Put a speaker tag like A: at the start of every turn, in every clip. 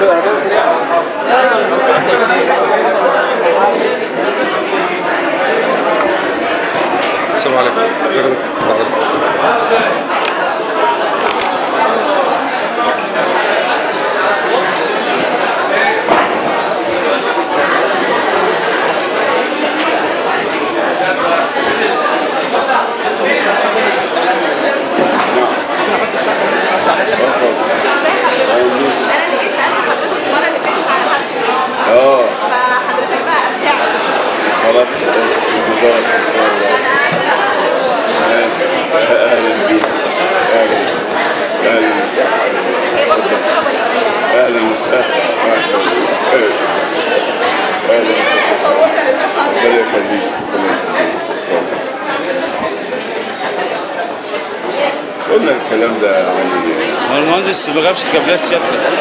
A: السلام عليكم
B: انا اللي جيت سالت حضرتك المره اللي فاتت على حد
C: اه
B: فحضرتك بقى ابدعت
C: خلاص مبارك ان شاء الله اهلا بيك اهلا اهلا
B: هي برضه الطلبه الجديده
C: اهلا وسهلا ما شاء الله اهلا ربنا يخليك ربنا يخليك قلنا الكلام ده يا علي
A: هو المهندس ما جابش كابلات شكل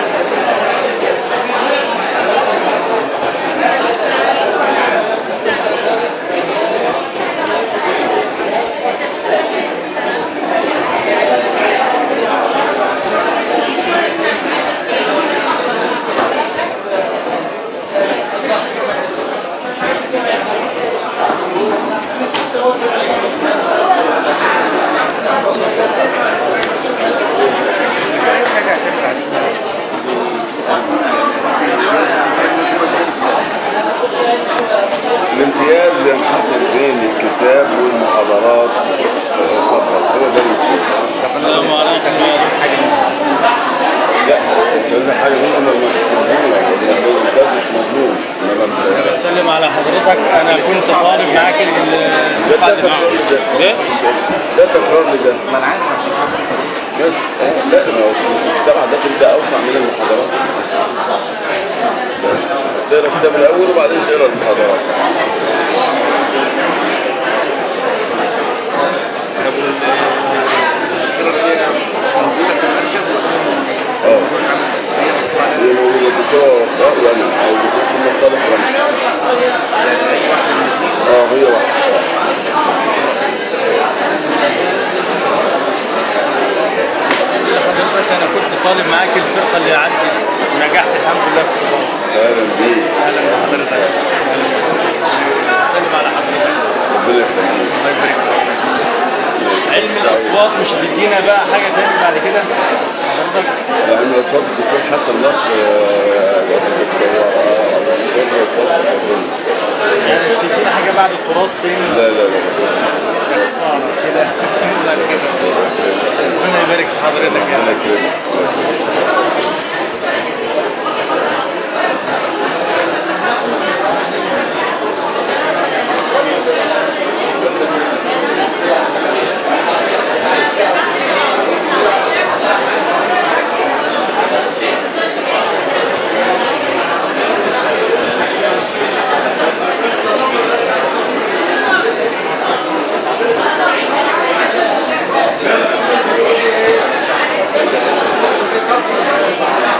C: الامتياز ينحصر بين الكتاب والمحاضرات فقط هو ده الامتياز
A: السلام عليكم
C: لا مش حاجه هم انا الامتياز مش مضمون انما
A: بسلم على حضرتك انا كنت طالب معاك ال-
C: ده تكرار ده
A: ايه؟
C: ده تكرار لده ما انا عارف بس آه، لا ما هو الكتاب عادة ده اوسع من المحاضرات بس تقرا الكتاب الاول وبعدين تقرا المحاضرات اه هي موجودة الدكتور وفاء وانا او الدكتور محمد صالح وانا اه هي واحدة
A: حضرتك انا كنت طالب معاك الفرقه اللي عندي نجحت الحمد لله في الطلاب.
C: اهلا بيك
A: اهلا بحضرتك سلم على حضرتك
C: ربنا يخليك
A: الله يبارك فيك. علم الاصوات مش بيدينا بقى حاجه تاني بعد كده حضرتك
C: لأن الأصوات الدكتور حسن نصر آه، الدكتور آه، الدكتور الصوت أظن.
A: يعني مش بيدينا حاجه بعد التراث تاني
C: لا لا لا
A: آه، كده بعد كده ربنا يبارك في حضرتك يا
C: أنا
A: رب.
C: كده
B: Thank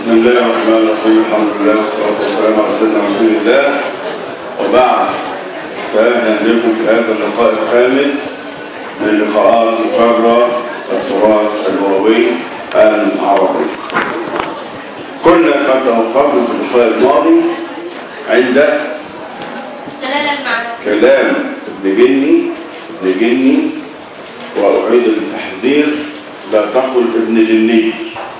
C: بسم الله الرحمن الرحيم الحمد لله والصلاة والسلام على سيدنا رسول الله وبعد فأهلا بكم في هذا اللقاء الخامس من لقاءات مقرر التراث اللغوي العربي كنا قد توقفنا في اللقاء الماضي عند
B: الدلالة المعنوية
C: كلام ابن جني ابن جني وأعيد التحذير لا تقل ابن جني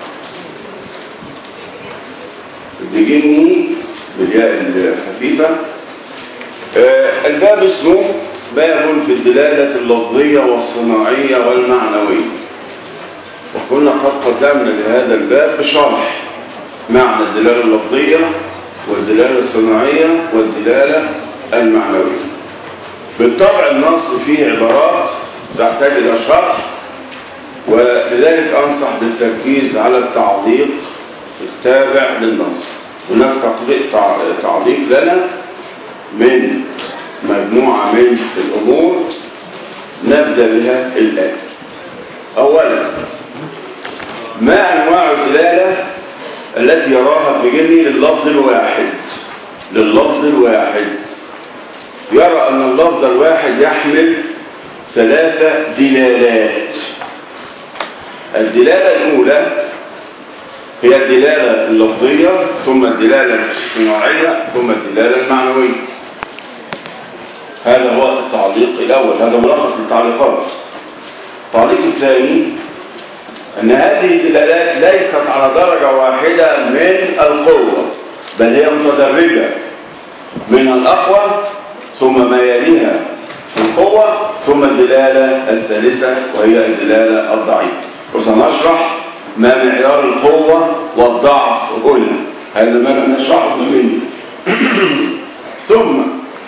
C: ابن جني بالياء الخفيفة آه، الباب اسمه باب في الدلالة اللفظية والصناعية والمعنوية وكنا قد قدمنا لهذا الباب بشرح معنى الدلالة اللفظية والدلالة الصناعية والدلالة المعنوية بالطبع النص فيه عبارات تحتاج إلى شرح ولذلك أنصح بالتركيز على التعليق التابع للنص هناك تطبيق تع- تعليق لنا من مجموعة من الأمور نبدأ بها الآن أولا ما أنواع الدلالة التي يراها البجني لللفظ الواحد لللفظ الواحد يرى أن اللفظ الواحد يحمل ثلاثة دلالات الدلالة الأولى هي الدلالة اللفظية ثم الدلالة الصناعية ثم الدلالة المعنوية هذا هو التعليق الأول هذا ملخص للتعليقات التعليق الثاني أن هذه الدلالات ليست على درجة واحدة من القوة بل هي متدرجة من الأقوى ثم ما يليها في القوة ثم الدلالة الثالثة وهي الدلالة الضعيفة وسنشرح ما معيار القوة والضعف وقلنا هذا ما لم نشرحه منه ثم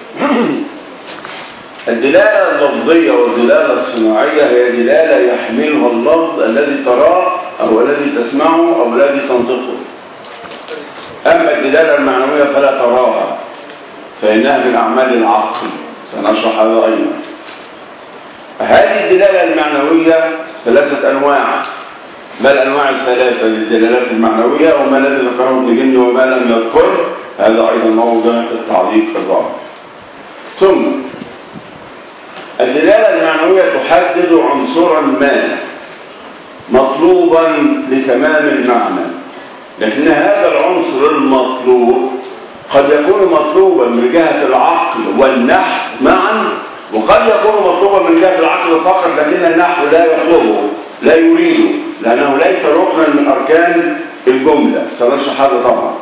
C: الدلالة اللفظية والدلالة الصناعية هي دلالة يحملها اللفظ الذي تراه أو الذي تسمعه أو الذي تنطقه أما الدلالة المعنوية فلا تراها فإنها من أعمال العقل سنشرح هذا أيضا هذه الدلالة المعنوية ثلاثة أنواع ما الأنواع الثلاثة للدلالات المعنوية وما الذي ذكره ابن جني وما لم يذكر هذا أيضا موضع التعليق الرابع ثم الدلالة المعنوية تحدد عنصرا ما مطلوبا لتمام المعنى لكن هذا العنصر المطلوب قد يكون مطلوبا من جهة العقل والنحو معا وقد يكون مطلوبا من جهة العقل فقط لكن النحو لا يطلبه لا يريده لأنه ليس ركنا من أركان الجملة سنشرح هذا طبعا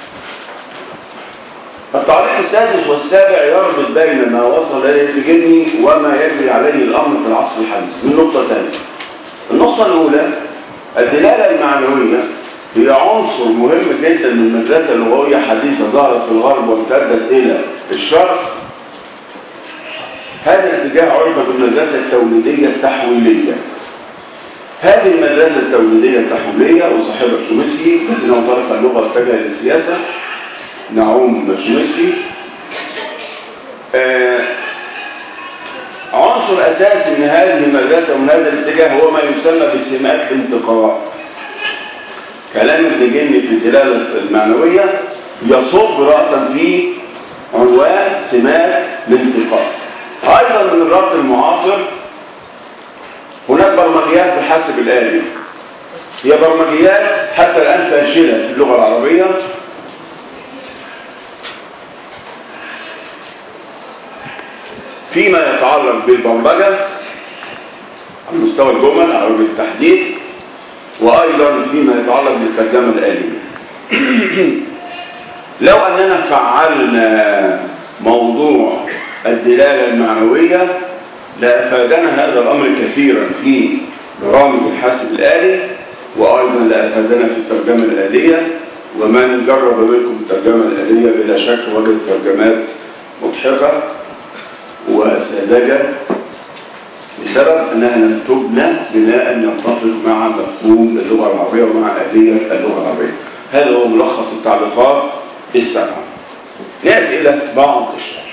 C: التعليق السادس والسابع يربط بين ما وصل إليه الجني وما يجري عليه الأمر في العصر الحديث من نقطة ثانية النقطة الأولى الدلالة المعنوية هي عنصر مهم جدا من المدرسة اللغوية حديثة ظهرت في الغرب وامتدت إلى الشرق هذا الاتجاه عرف بالمدرسة التوليدية التحويلية هذه المدرسة التوليدية التحويلية وصاحبها شومسكي الذين انطلق اللغة اتجه للسياسة نعوم شومسكي آه عنصر أساسي من هذه المدرسة ومن هذا الاتجاه هو ما يسمى بسمات الانتقاء كلام ابن جني في الدلالة المعنوية يصب رأسا في عنوان سمات الانتقاء أيضا من الربط المعاصر هناك برمجيات بالحاسب الآلي هي برمجيات حتى الآن فاشلة في اللغة العربية فيما يتعلق بالبرمجة على مستوى الجمل على وجه التحديد وأيضا فيما يتعلق بالترجمة الآلية لو أننا فعلنا موضوع الدلالة المعنوية لأفادنا هذا الأمر كثيرا في برامج الحاسب الآلي وأيضا لأفادنا في الترجمة الآلية ومن جرب منكم الترجمة الآلية بلا شك وجد ترجمات مضحكة وساذجة بسبب أنها لم تبنى بناء يتفق مع مفهوم اللغة العربية ومع آلية اللغة العربية هذا هو ملخص التعليقات السبعة نأتي إلى بعض الشرح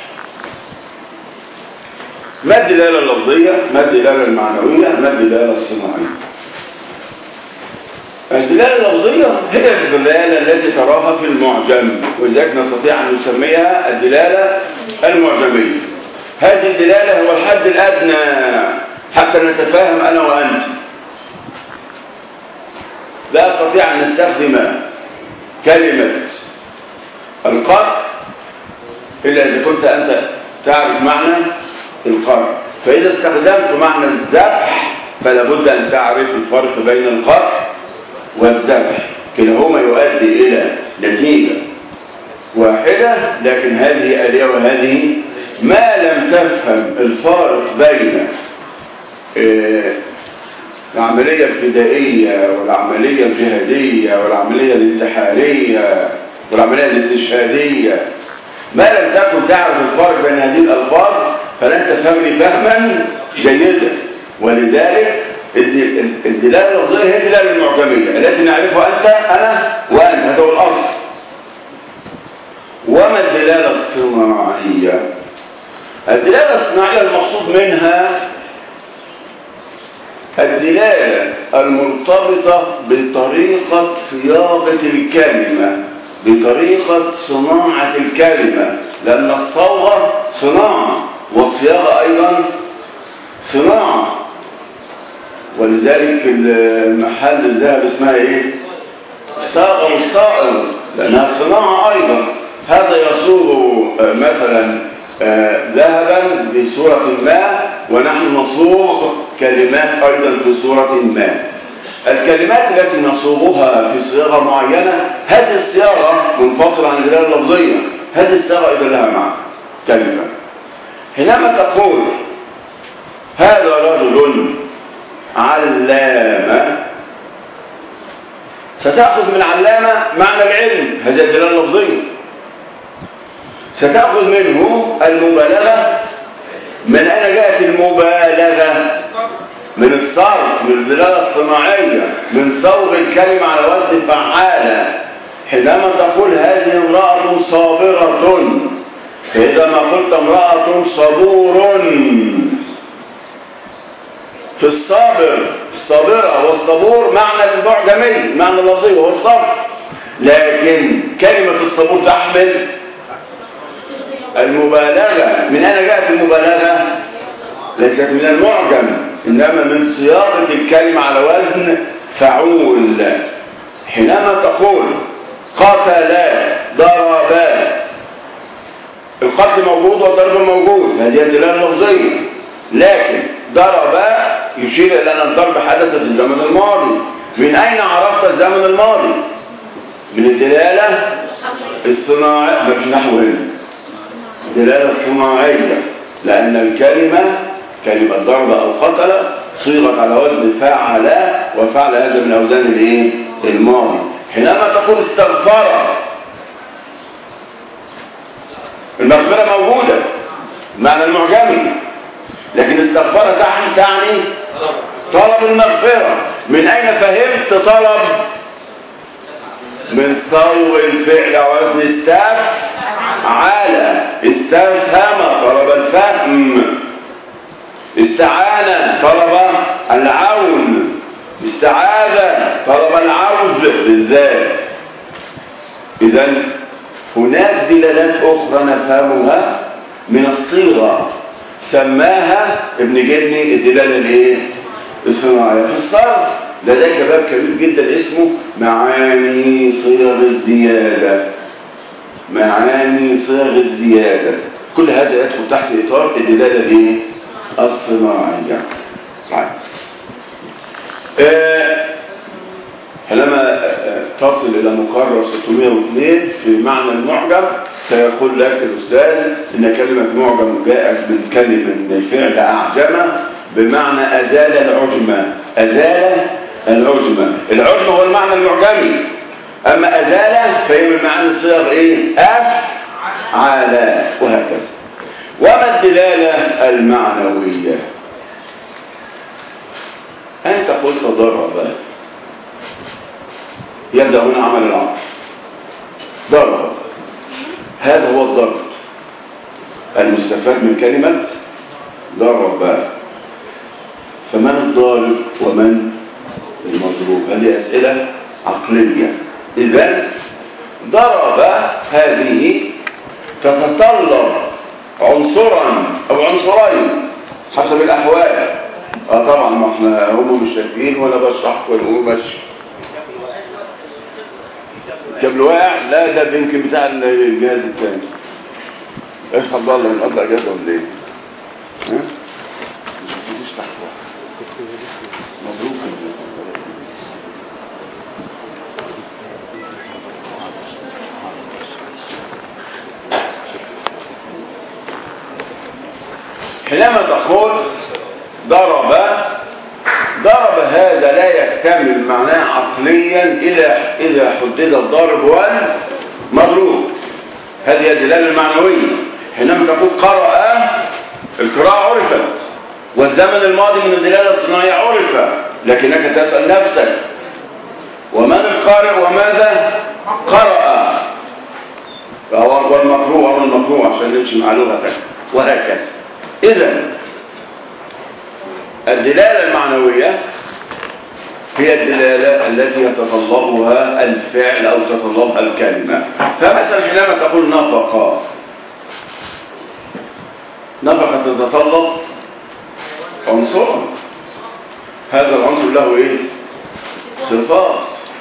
C: ما الدلالة اللفظية ما الدلالة المعنوية ما الدلالة الصناعية الدلالة اللفظية هي الدلالة التي تراها في المعجم ولذلك نستطيع أن نسميها الدلالة المعجمية هذه الدلالة هو الحد الأدنى حتى نتفاهم أنا وأنت لا أستطيع أن نستخدم كلمة القتل إلا إذا كنت أنت تعرف معنى القتل فإذا استخدمت معنى الذبح فلا بد أن تعرف الفرق بين القتل والذبح كلاهما يؤدي إلى نتيجة واحدة لكن هذه آلية وهذه ما لم تفهم الفارق بين آه، العملية الفدائية والعملية الجهادية والعملية الانتحارية والعملية الاستشهادية ما لم تكن تعرف الفرق بين هذه الألفاظ فلن تفهمني فهما جيدا ولذلك الد- الدلالة اللفظية هي الدلالة المعجمية التي نعرفها أنت أنا وأنت هذا هو الأصل وما الدلالة الصناعية الدلالة الصناعية المقصود منها الدلالة المرتبطة بطريقة صياغة الكلمة بطريقة صناعة الكلمة لأن الصوغة صناعة والصياغة أيضا صناعة ولذلك المحل الذهب اسمها ايه صاغة والصائغ لأنها صناعة أيضا هذا يصوغ آه، مثلا آه، ذهبا بصورة ما ونحن نصوغ كلمات أيضا في صورة ما الكلمات التي نصوغها في صياغة معينة هذه الصياغة منفصلة عن الدلالة اللفظية هذه الصياغة أيضا لها معنى كلمة حينما تقول هذا رجل علامة ستأخذ من علامة معنى العلم هذه الدلالة اللفظية ستأخذ منه المبالغة من أين جاءت المبالغة من الصرف من الدلالة الصناعية من صوغ الكلمة على وزن فعالة حينما تقول هذه امرأة صابرة فإذا ما قلت امرأة صبور في الصابر الصابرة والصبور معنى المعجمي معنى اللفظي وهو الصبر لكن كلمة الصبور تحمل المبالغة من أين جاءت المبالغة ليست من المعجم إنما من صياغة الكلمة على وزن فعول حينما تقول قتلا ضربا القتل موجود والضرب موجود هذه الدلالة اللفظية لكن ضرب يشير إلى أن الضرب حدث في الزمن الماضي من أين عرفت الزمن الماضي؟ من الدلالة الصناعية ما في نحو هنا الدلالة الصناعية لأن الكلمة كلمة ضرب أو قتل صيغت على وزن فعل وفعل هذا من أوزان الإيه؟ الماضي حينما تقول استغفر المغفرة موجودة معنى المعجمي لكن استغفر تعني تعني طلب المغفرة من أين فهمت طلب من صوغ الفعل على وزن استف على استفهم طلب الفهم استعان طلب العون استعاذ طلب العوز بالذات إذا هناك دلالات أخرى نفهمها من الصيغة سماها ابن جني الدلالة الايه الصناعية في الصرف لديك باب كبير جدا اسمه معاني صيغ الزيادة معاني صيغ الزيادة كل هذا يدخل تحت إطار الدلالة الايه الصناعية طيب آه حينما تصل إلى مقرر 602 في معنى المعجم سيقول لك الأستاذ إن كلمة معجم جاءت من كلمة من الفعل أعجم بمعنى أزال العجمة أزال العجمة العجمة هو المعنى المعجمي أما أزال فهي من معنى الصيغ إيه؟ أفعال وهكذا وما الدلالة المعنوية أنت قلت ضرب يبدأ هنا عمل العقل ضرب هذا هو الضرب المستفاد من كلمة ضرب فمن الضارب ومن المضروب هذه أسئلة عقلية إذا ضرب هذه تتطلب عنصرا أو عنصرين حسب الأحوال اه طبعا ما احنا هم مش شايفين ولا بشرح ونقول ماشي الكابل واقع لا ده يمكن بتاع الجهاز الثاني ايش عبد الله من قبل اجازه ولا ايه؟ ها؟ مش تحت واحد. مبروك حينما تقول ضرب ضرب هذا لا يكتمل معناه عقليا إلا إذا حدد الضارب والمضروب هذه الدلالة المعنوية حينما تقول قرأ القراءة عرفت والزمن الماضي من الدلالة الصناعية عرف لكنك تسأل نفسك ومن القارئ وماذا قرأ فهو والمقروء والمقروء عشان نمشي مع لغتك وهكذا إذا الدلالة المعنوية هي الدلالة التي يتطلبها الفعل أو تتطلبها الكلمة فمثلا حينما تقول نفقة نفقة تتطلب عنصرا هذا العنصر له ايه صفات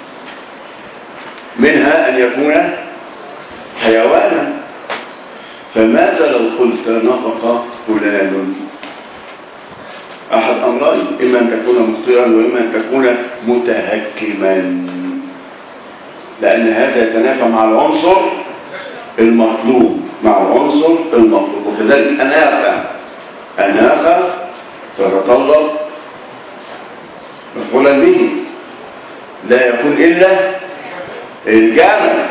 C: منها ان يكون حيوانا فماذا لو قلت نفق فلان احد امرين اما ان تكون مخطئا واما ان تكون متهكما لان هذا يتنافى مع العنصر المطلوب مع العنصر المطلوب وكذلك اناخ اناخ تتطلب مفعولا به لا يكون الا الجامع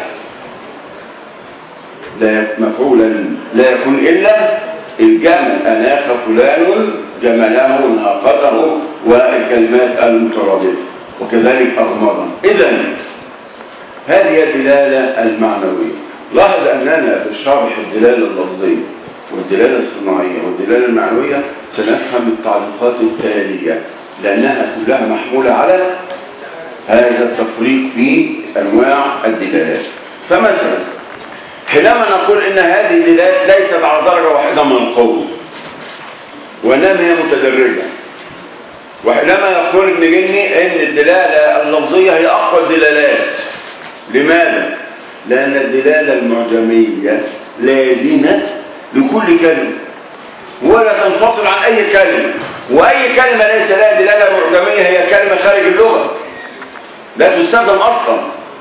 C: لا مفعولا لا يكون الا الجمل اناخ فلان جمله ناقته والكلمات المترادفه وكذلك اغمضا اذا هذه الدلاله المعنويه لاحظ اننا في شرح الدلاله اللفظيه والدلاله الصناعيه والدلاله المعنويه سنفهم التعليقات التاليه لانها كلها محموله على هذا التفريق في انواع الدلالات فمثلا حينما نقول ان هذه الدلالات ليست على درجه واحده من القوه وانما هي متدرجه وحينما يقول ابن جني ان الدلاله اللفظيه هي اقوى الدلالات لماذا لان الدلاله المعجميه لازمه لكل كلمه ولا تنفصل عن اي كلمه واي كلمه ليس لها دلاله معجميه هي كلمه خارج اللغه لا تستخدم اصلا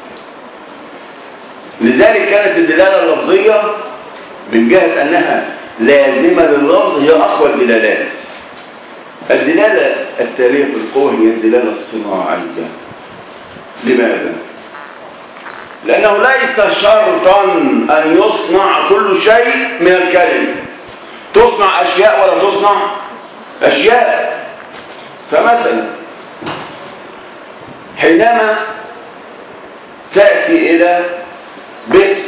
C: لذلك كانت الدلالة اللفظية من جهة أنها لازمة لللفظ هي أقوى الدلالات الدلالة التالية في القوة هي الدلالة الصناعية لماذا؟ لأنه ليس شرطا أن يصنع كل شيء من الكلمة تصنع أشياء ولا تصنع أشياء فمثلا حينما تأتي إلى بئس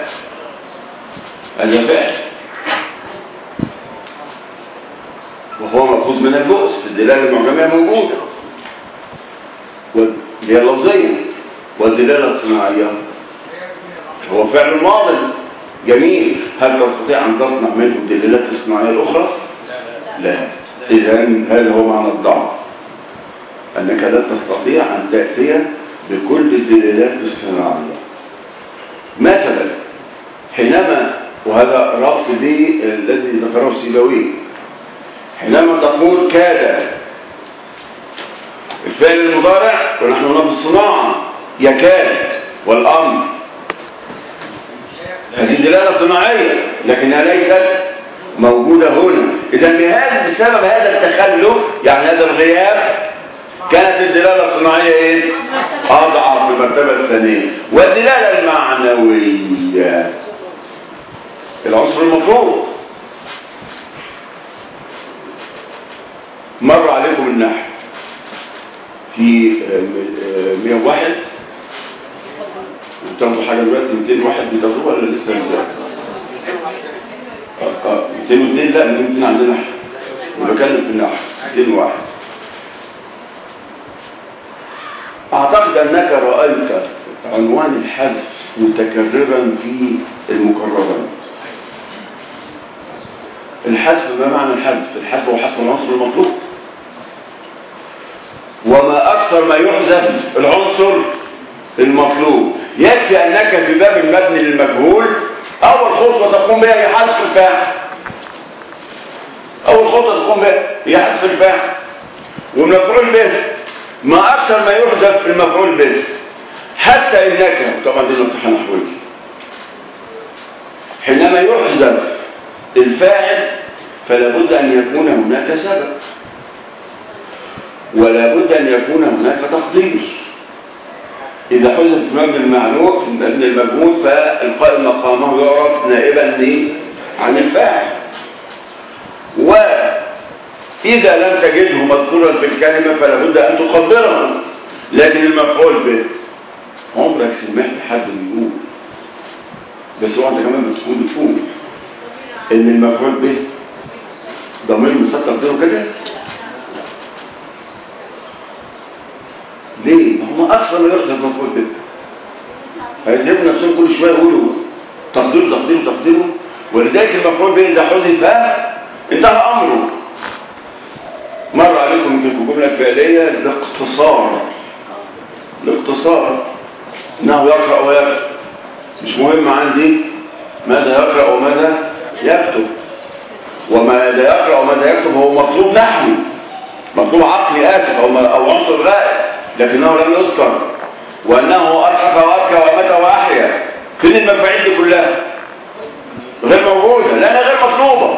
C: هذا فعل وهو مأخوذ من البؤس الدلالة المعجمية موجودة هي اللفظية والدلالة الصناعية هو فعل ماضي جميل هل تستطيع أن تصنع منه الدلالات الصناعية الأخرى؟ لا إذا هذا هو معنى الضعف أنك لا تستطيع أن تأتي بكل الدلالات الصناعية مثلا حينما وهذا ربط به الذي ذكره سيبويه حينما تقول كاد الفعل المضارع ونحن هنا في الصناعة يكاد والأمر هذه دلالة صناعية لكنها ليست موجودة هنا إذا بهذا بسبب هذا التخلف يعني هذا الغياب كانت الدلالة الصناعية ايه؟ أضعف في المرتبة الثانية والدلالة المعنوية العنصر المفروض مر عليكم النحو في 101 وتاخدوا حاجة دلوقتي 201 بتاخدوها ولا لسه اه اه 202 لا 202 عندنا نحو وبكلم في النحو 201 اعتقد أنك رأيت عنوان الحذف متكررا في المكررات الحذف ما معنى الحذف الحذف هو حذف العنصر المطلوب وما أكثر ما يحذف العنصر المطلوب يكفي أنك في باب المبني للمجهول أول خطوة تقوم بها هي حذف الفاعل أول خطوة تقوم بها هي حذف الفاعل والمفعول به ما أكثر ما يحذف المفعول به حتى إنك طبعا دي نصيحة نحوية حينما يحذف الفاعل فلا بد أن يكون هناك سبب ولا بد أن يكون هناك تقدير إذا حذف مبني المعلوم في مبني المجهول فالقائم مقامه يعرف نائبا عن الفاعل وإذا لم تجده مذكورا في الكلمة فلا بد أن تقدره لكن المفعول به عمرك سمعت حد بيقول بس هو انت كمان بتقول بتقول ان المفعول به ضمير مسطر تقديره كده ليه؟ ما هم اكثر ما يحذف مفعول به هيذهبوا نفسهم كل شويه يقولوا تقدير تقدير تقديره ولذلك المفعول به اذا حذف انتهى امره مر عليكم في الجمله الفعليه الاقتصار الاقتصار انه يقرا ويكتب مش مهم عندي ماذا يقرا وماذا يكتب وماذا يقرا وماذا يكتب هو مطلوب نحوي مطلوب عقلي اسف او او عنصر غائب لكنه لم يذكر وانه ارحف وابكى ومات واحيا فين المفاعيل دي كلها غير موجوده لانها غير مطلوبه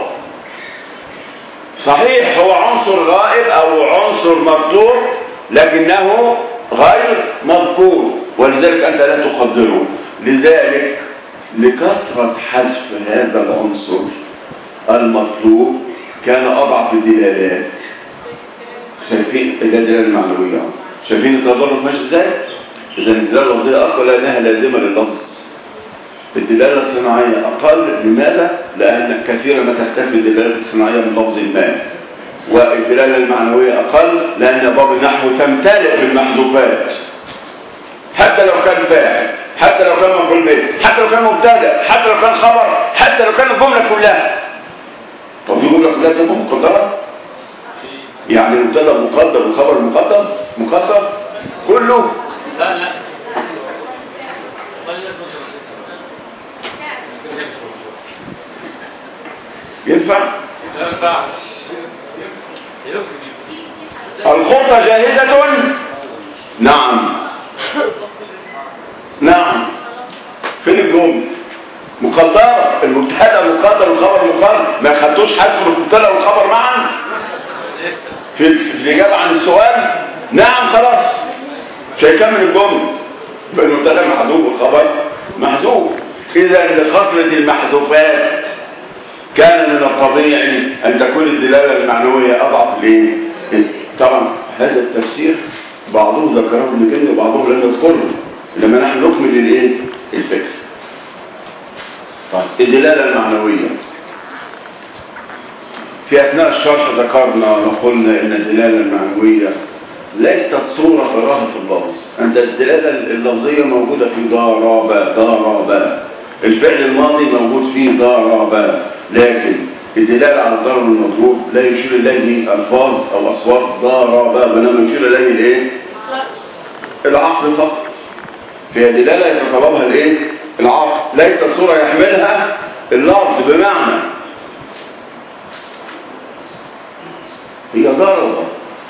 C: صحيح هو عنصر غائب او عنصر مطلوب لكنه غير مذكور ولذلك انت لا تقدره لذلك لكثرة حذف هذا العنصر المطلوب كان أضعف الدلالات شايفين إذا الدلالة المعنوية شايفين التضرب ماشي ازاي؟ إذا الدلالة اللفظية أقوى لأنها لازمة لللفظ الدلالة الصناعية أقل لماذا؟ لأن كثيرا ما تختفي الدلالة الصناعية من لفظ ما والدلالة المعنوية أقل لأن باب النحو تمتلئ بالمحذوفات حتى لو كان فاعل حتى لو كان مفعول به حتى لو كان مبتدا حتى لو كان خبر حتى لو كان الجمله كلها طب في جمله كلها تبقى مقدره يعني المبتدا مقدر والخبر مقدم مقدر كله
A: لا لا
C: ينفع
A: لا ينفعش
C: الخطه جاهزه نعم نعم فين الجمله مقدره المبتدا مقدر والخبر مقدر ما خدتوش حسب المبتدا والخبر معا في الاجابه عن السؤال نعم خلاص مش هيكمل الجمله يبقى المبتدا محذوف والخبر محذوف اذا لخطره المحذوفات كان من الطبيعي ان تكون الدلاله المعنويه اضعف ليه طبعا هذا التفسير بعضهم ذكره ابن كلمه وبعضهم لم يذكره لما نحن نكمل الايه الفكر طيب الدلاله المعنويه في اثناء الشرح ذكرنا وقلنا ان الدلاله المعنويه ليست صوره تراها في اللفظ عند الدلاله اللفظيه موجوده في ضرب ضرب الفعل الماضي موجود فيه ضرب لكن الدلاله على الضرب المضروب لا يشير اليه الفاظ او اصوات ضرب وانما يشير اليه الايه العقل فقط فهي دلاله يتطلبها الايه العقل ليس الصوره يحملها اللفظ بمعنى هي ضربه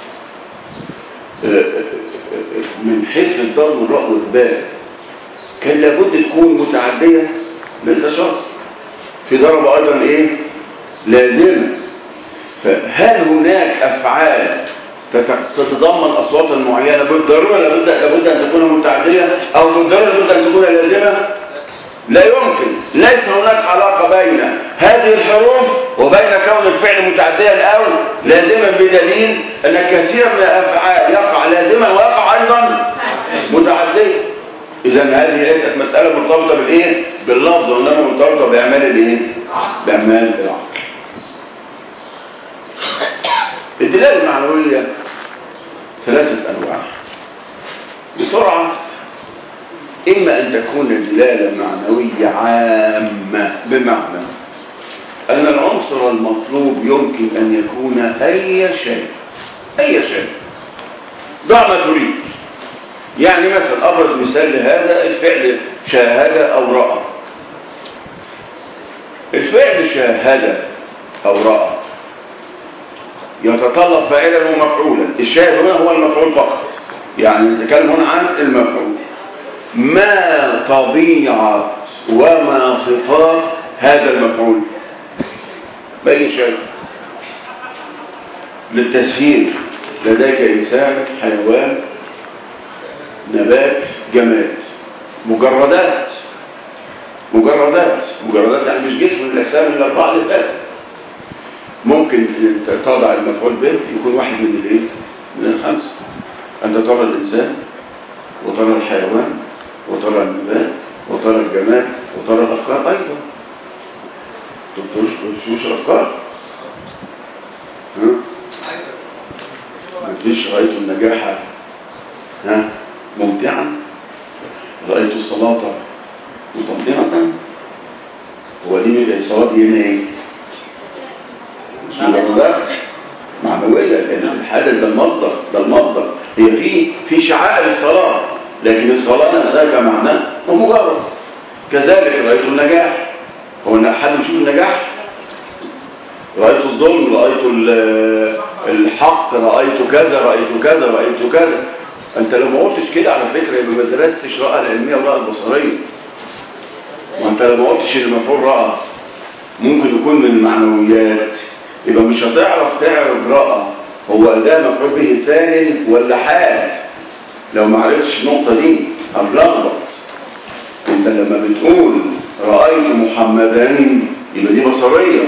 C: من حيث الضرب والراء والباء كان لابد تكون متعديه ليس شرط في ضرب ايضا ايه لازمه فهل هناك افعال تتضمن اصواتا معينه بالضروره لابد لابد ان تكون متعديه او بالضروره لابد ان تكون لازمه لا يمكن ليس هناك علاقه بين هذه الحروف وبين كون الفعل متعديا او لازما بدليل ان كثير من الافعال يقع لازما ويقع ايضا متعديا اذا هذه ليست مساله مرتبطه بالايه باللفظ وانما مرتبطه باعمال الايه باعمال العقل الدلاله المعنويه ثلاثه انواع بسرعة إما أن تكون دلالة معنوية عامة بمعنى أن العنصر المطلوب يمكن أن يكون أي شيء أي شيء ضع ما تريد يعني مثلا أبرز مثال لهذا الفعل شاهد أو رأى الفعل شاهد أو رأى يتطلب فاعلا ومفعولا الشاهد هنا هو المفعول فقط يعني نتكلم هنا عن المفعول ما طبيعة وما صفات هذا المفعول بأي شيء للتسهيل لديك إنسان حيوان نبات جماد مجردات مجردات مجردات يعني مش جسم من الأجسام الأربعة اللي فاتت ممكن تضع المفعول به يكون واحد من الايه من الخمسه انت ترى الانسان وترى الحيوان وترى النبات وترى الجماد وترى الافكار ايضا تبتوش الافكار ها مفيش رايت النجاح ها ممتعا رايت الصلاه مطمئنه هو دي من الصلاه دي هنا ايه مش مجردات معنوية لأن الحدث ده المصدر ده المصدر هي في في شعائر الصلاة لكن الصلاة نفسها كمعنى هو مجرد كذلك رأيت النجاح هو إن حد يشوف النجاح رأيت الظلم رأيت الحق رأيت كذا رأيت كذا رأيت كذا أنت لو ما قلتش كده على فكرة يبقى ما درستش رأى العلمية والرأى البصرية وأنت لو ما قلتش المفعول رأى ممكن يكون من المعنويات يبقى مش هتعرف تعرف رأى هو ده مفعول به فاعل ولا حال لو ما عرفتش النقطة دي هتلخبط انت لما بتقول رأيت محمدا يبقى دي بصرية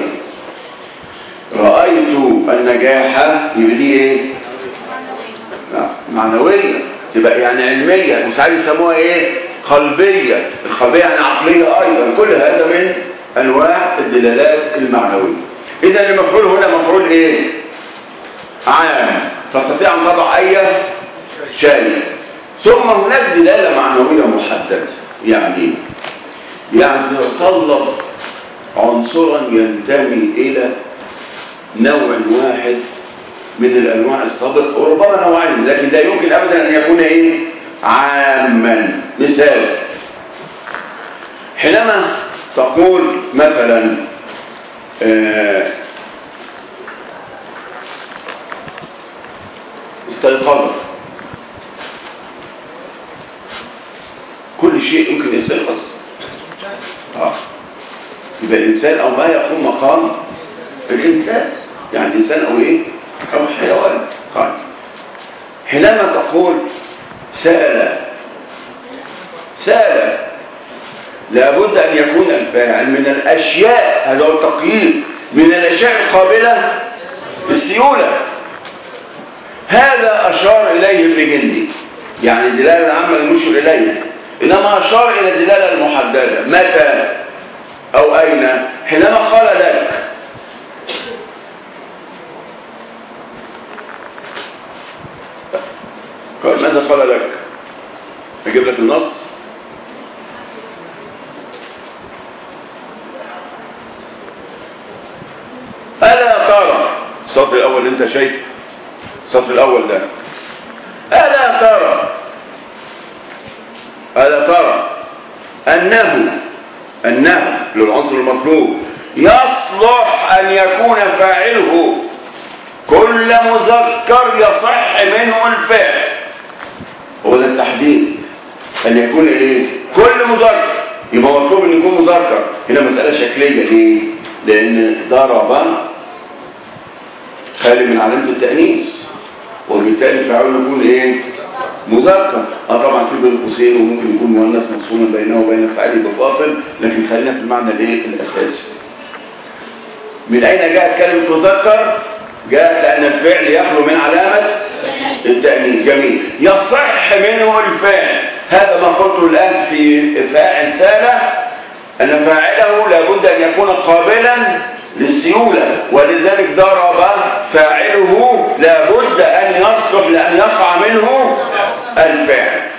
C: رأيت النجاح يبقى دي ايه لا معنوية تبقى يعني علمية وساعات يسموها ايه قلبية القلبية يعني عقلية ايضا كل هذا من انواع الدلالات المعنوية اذا المفعول هنا مفعول ايه عام تستطيع ان تضع اي شيء ثم هناك دلاله معنويه محدده يعني يعني يتطلب عنصرا ينتمي الى نوع واحد من الانواع السابقه وربما نوعين لكن لا يمكن ابدا ان يكون ايه عاما مثال حينما تقول مثلا آه استيقظ كل شيء يمكن يستيقظ اه يبقى الانسان او ما يقوم مقام الانسان يعني انسان او ايه او حيوان قال حينما تقول سأل سأل لابد أن يكون الفاعل من الأشياء هذا هو التقييد من الأشياء القابلة للسيولة هذا أشار إليه الرجندي يعني الدلالة العامة المشير إليه إنما أشار إلى الدلالة المحددة متى أو أين حينما قال لك قال ماذا قال لك أجيب لك النص ألا ترى السطر الأول اللي أنت شايف السطر الأول ده ألا ترى ألا ترى أنه أنه للعنصر المطلوب يصلح أن يكون فاعله كل مذكر يصح منه الفعل هو ده التحديد أن يكون إيه كل مذكر يبقى مطلوب أن يكون مذكر هنا مسألة شكلية ليه لأن ضرب خالي من علامة التأنيث وبالتالي فاعله يكون ايه مذكر اه طبعا في بين قوسين وممكن يكون مؤنث مفصولا بينه وبين الفاعل بفاصل لكن خلينا في المعنى الايه الاساسي من اين جاءت كلمه مذكر جاءت لان الفعل يخلو من علامه التانيث جميل يصح منه الفعل هذا ما قلته الان في فاعل ساله ان فاعله لابد ان يكون قابلا للسيولة ولذلك ضرب فاعله لابد أن يصلح لأن يقع منه الفعل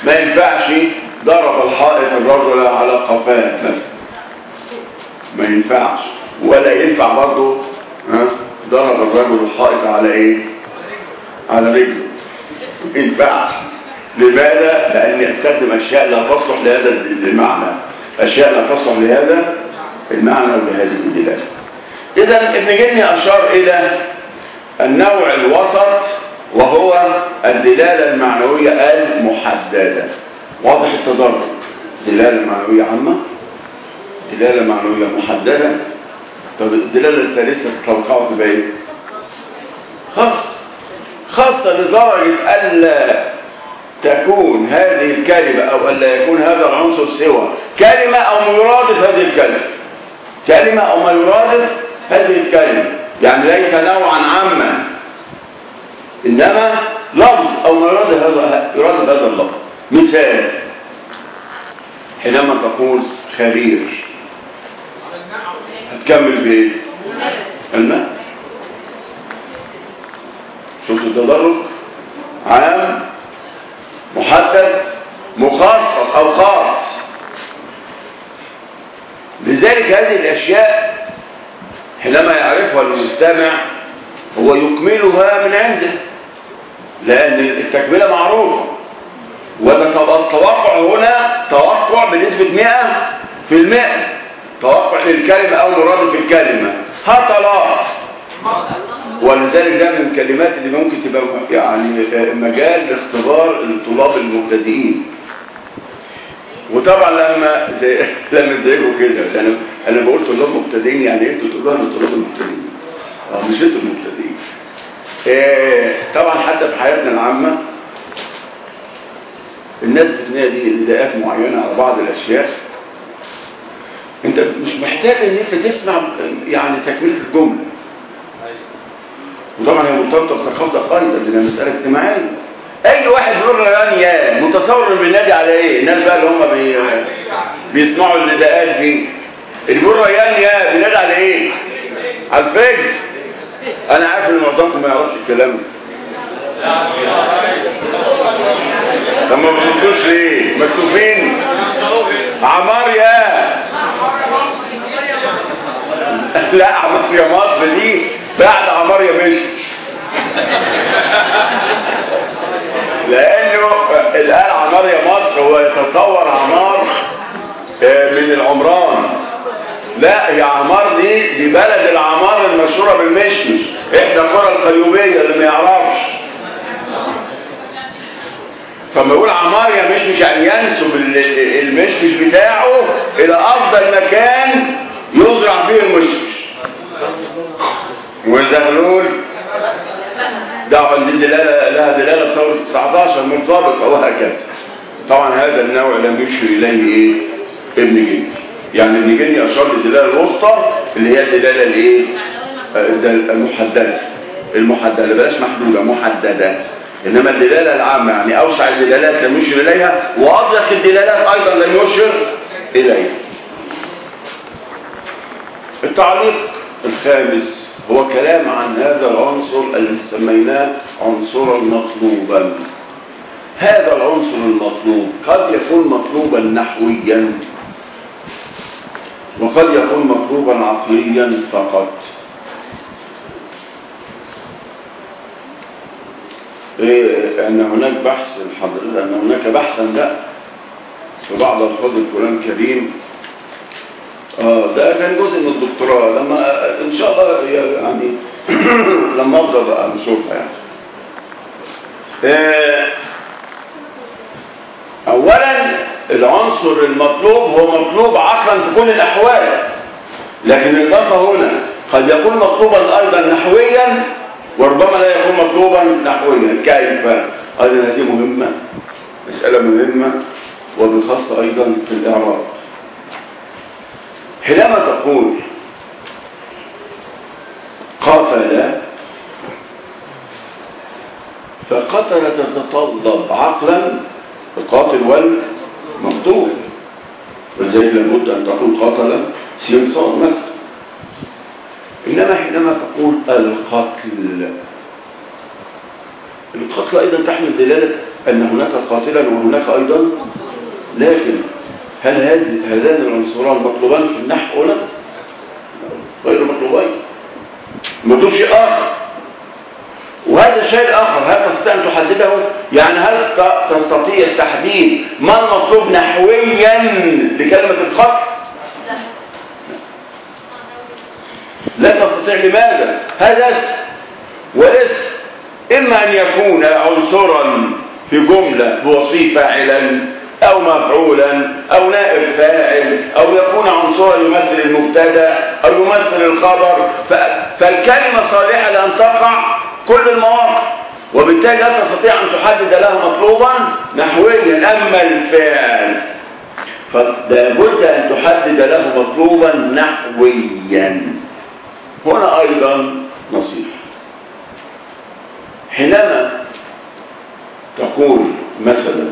C: ما ينفعش ضرب الحائط الرجل على قفاه مثلا ما ينفعش ولا ينفع برضه ها ضرب الرجل الحائط على ايه على رجله ما ينفعش لماذا لان يستخدم اشياء لا تصلح لهذا المعنى اشياء لا تصلح لهذا المعنى ولهذه الدلاله اذا ابن جني اشار الى النوع الوسط وهو الدلاله المعنويه المحدده واضح التدرج دلاله معنويه عامه دلاله معنويه محدده طب الدلاله الثالثه تتوقعوا تبقى ايه خاصه خاصه لدرجه الا تكون هذه الكلمه او الا يكون هذا العنصر سوى كلمه او ما يرادف هذه الكلمه كلمه او ما يرادف هذه الكلمه يعني ليس نوعا عاما انما لفظ او ما يرادف هذا يرادف هذا اللفظ مثال حينما تقول خبير هتكمل بايه الماء شوف التدرج عام محدد مخصص او خاص لذلك هذه الاشياء حينما يعرفها المستمع هو يكملها من عنده لان التكمله معروفه والتوقع هنا توقع بنسبه 100% في المئة توقع للكلمه او مراد في الكلمه هطلاق ولذلك ده من الكلمات اللي ممكن تبقى يعني مجال لاختبار الطلاب المبتدئين وطبعا لما زي لما تزيجوا كده انا انا بقول طلاب مبتدئين يعني انتوا تقولوا انا طلاب المبتدئين اه مش انتوا المبتدئين إيه طبعا حتى في حياتنا العامه الناس بتنادي نداءات معينه على بعض الاشياء انت مش محتاج ان انت تسمع يعني تكمله الجمله وطبعا هي مرتبطه بثقافتك ايضا لانها مساله اجتماعيه اي واحد بيقول ريان يا متصور ان بينادي على ايه الناس بقى اللي هم بي... بيسمعوا النداءات دي اللي بيقول ريان يا بينادي على ايه على الفجر انا عارف ان معظمكم ما يعرفش الكلام ده طب ما بتردوش ليه مكسوفين عمار يا لا عمار يا مصر دي بعد عمار يا مشي لانه الان عمار يا مصر هو يتصور عمار من العمران لا هي عمار دي دي بلد العمار المشهوره بالمشمش احدى قرى القيوبيه اللي ما يعرفش فما يقول عمار يا مشمش يعني ينسب المشمش بتاعه الى افضل مكان يزرع فيه المشمش والزغلول دعوة دي دلالة لها دلالة بثورة 19 مرتبطة وهكذا طبعا هذا النوع لم يشير إليه إيه؟ ابن جني يعني ابن جني أشار للدلالة الوسطى اللي هي الدلالة الإيه؟ المحددة المحددة بلاش محدودة محددة إنما الدلالة العامة يعني أوسع الدلالات لم يشير إليها وأضيق الدلالات أيضا لم يشير إليها التعليق الخامس هو كلام عن هذا العنصر الذي سميناه عنصرا مطلوبا هذا العنصر المطلوب قد يكون مطلوبا نحويا وقد يكون مطلوبا عقليا فقط إيه أن هناك بحث الحضر أن هناك بحثا لا في بعض ألفاظ القرآن الكريم آه ده كان جزء من الدكتوراه لما ان شاء الله يعني لما افضل بقى نشوفها يعني آه اولا العنصر المطلوب هو مطلوب عقلا في كل الاحوال لكن الاضافه هنا قد يكون مطلوبا ايضا نحويا وربما لا يكون مطلوبا نحويا كيف ايضا هذه مهمه مساله مهمه وبخاصه ايضا في الاعراب حينما تقول قاتل فقتل تتطلب عقلا القاتل والمقتول ولذلك لابد ان تقول قاتل سينصار مثلا انما حينما تقول القتل القتل ايضا تحمل دلاله أن هناك قاتلا وهناك أيضا لكن هل هذه هذان العنصران مطلوبان في النحو هنا؟ غير مطلوبين مطلوب شيء آخر وهذا الشيء الآخر هل تستطيع أن تحدده؟ يعني هل ت- تستطيع تحديد ما المطلوب نحويا لكلمة الخط؟ لا تستطيع لماذا؟ هذا اسم والاسم إما أن يكون عنصرا في جملة بوصيف فاعلا أو مفعولا أو نائب فاعل أو يكون عنصرا يمثل المبتدا أو يمثل الخبر ف- فالكلمة صالحة لأن تقع كل المواقع وبالتالي لا تستطيع أن تحدد لها مطلوبا نحويا أما الفعل فلا بد أن تحدد له مطلوبا نحويا هنا أيضا نصيحة حينما تقول مثلا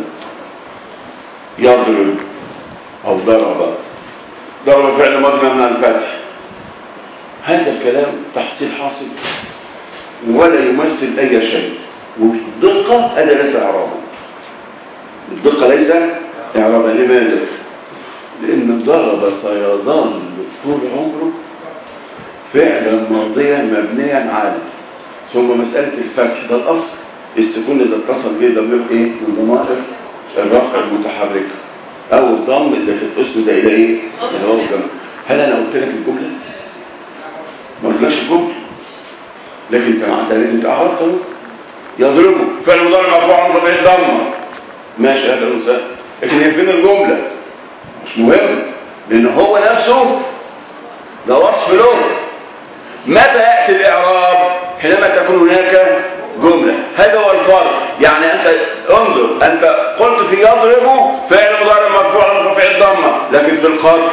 C: يضرب أو ضرب ضرب فعل ماضي من الفتح هذا الكلام تحصيل حاصل ولا يمثل أي شيء والدقة هذا ليس إعرابا الدقة ليس إعرابا لماذا؟ لأن الضرب سيظل طول عمره فعلا ماضيا مبنيا على ثم مسألة الفتح ده الأصل السكون إذا اتصل به ضمير إيه؟ من ضمائر الرفع المتحركة أو الضم إذا كانت أسند إلى إيه؟ إلى واو الجمع هل أنا قلت لك الجملة؟ ما قلتلكش الجملة لكن أنت مع ذلك أنت أعرفت أهو يضربه فعل مضارع مرفوع عن طبيعة الضمة ماشي هذا الإنسان لكن هي فين الجملة؟ مش مهم لأن هو نفسه ده وصف له متى يأتي الإعراب حينما تكون هناك جملة هذا هو الفرق يعني أنت انظر أنت قلت في يضرب فعل مضارع مرفوع عن رفع الضمة لكن في الخط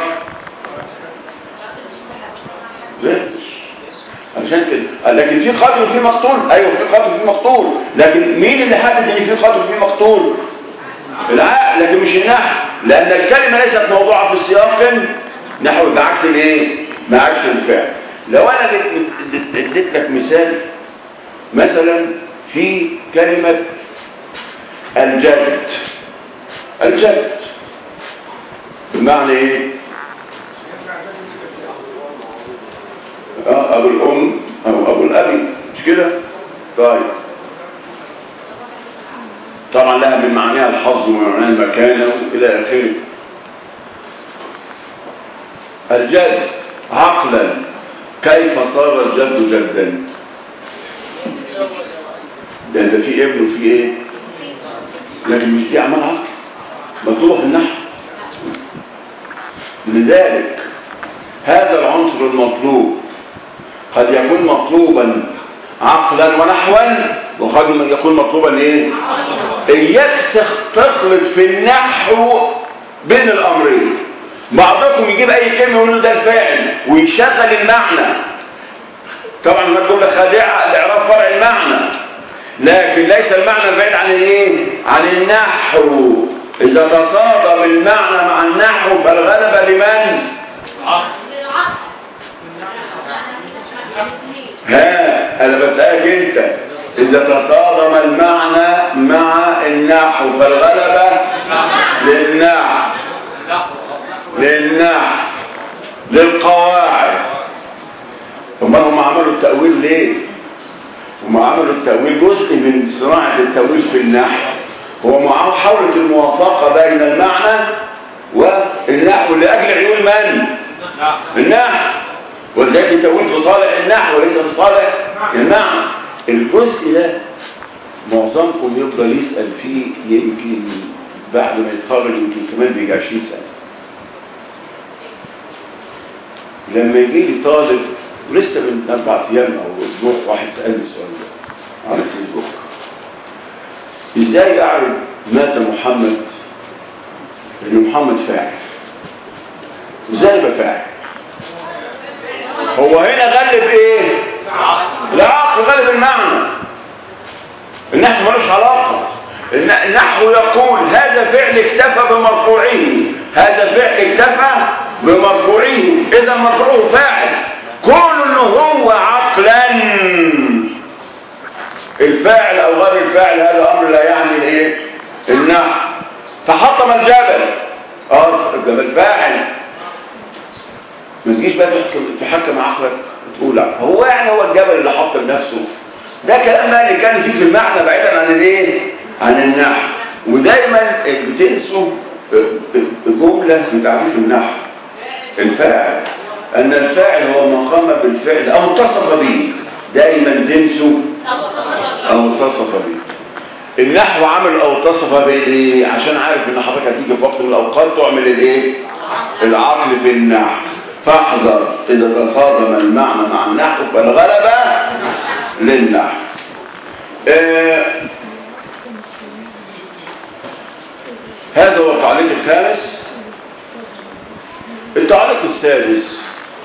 C: ليش عشان كده لكن في قتل وفي مقتول ايوه في قتل وفي مقتول لكن مين اللي حدد ان في قتل وفي مقتول العقل لكن مش النحو لان الكلمه ليست موضوعه في سياق نحو بعكس الايه بعكس الفعل لو انا اديت- اديت لك مثال مثلا في كلمه الجد الجد بمعنى ايه آه، ابو الام او ابو الابي مش كده طيب طبعا لها من معانيها الحظ ومعناها المكانه الى اخره الجد عقلا كيف صار الجد جدا ده ده في ابن وفي ايه لكن مش دي اعمال عقل مطلوبه في النحو لذلك هذا العنصر المطلوب قد يكون مطلوبا عقلا ونحوا وقد يكون مطلوبا ايه اياك تخ- تخلط في النحو بين الامرين بعضكم يجيب اي كلمه يقول له ده الفاعل ويشغل المعنى طبعا ما تقول خادعه الاعراب فرع المعنى لكن ليس المعنى بعيد عن الايه عن النحو اذا تصادم المعنى مع النحو فالغلبه لمن ها انا بسألك انت اذا تصادم المعنى مع النحو فالغلبة للنحو للنحو للقواعد ثم هم عملوا التأويل ليه هم عملوا التأويل جزء من صناعة التأويل في النحو هو محاولة الموافقة بين المعنى والنحو لأجل عيون من؟ النحو ولذلك التأويل في صالح النحو وليس في صالح المعنى الجزء ده معظمكم يفضل يسأل فيه يمكن بعد ما يتخرج يمكن كمان بيجي 20 سنة لما يجي لي طالب ولسه من أربع أيام أو أسبوع واحد سألني السؤال ده على الفيسبوك إزاي أعرف مات محمد إن محمد فاعل إزاي يبقى فاعل هو هنا غلب ايه العقل غلب المعنى النحو ملوش علاقة الن- النحو يقول هذا فعل اكتفى بمرفوعه هذا فعل اكتفى بمرفوعه اذا مرفوعه فاعل كون انه هو عقلا الفاعل او غير الفاعل هذا امر لا يعني الايه النحو فحطم الجبل اه الجبل فاعل ما تجيش بقى تحكم تحكم عقلك وتقول لا هو يعني هو الجبل اللي حطم نفسه ده كلام بقى اللي كان فيه في المعنى بعيدا عن الايه عن النحو ودايما بتنسوا جمله في تعريف النحو الفاعل ان الفاعل هو ما قام بالفعل او اتصف به دايما تنسوا او اتصف به النحو عمل او اتصف به ليه؟ عشان عارف ان حضرتك هتيجي في وقت من الاوقات تعمل الايه العقل في النحو فاحذر اذا تصادم المعنى مع النحو فالغلبه للنحو آه هذا هو التعليق الخامس التعليق السادس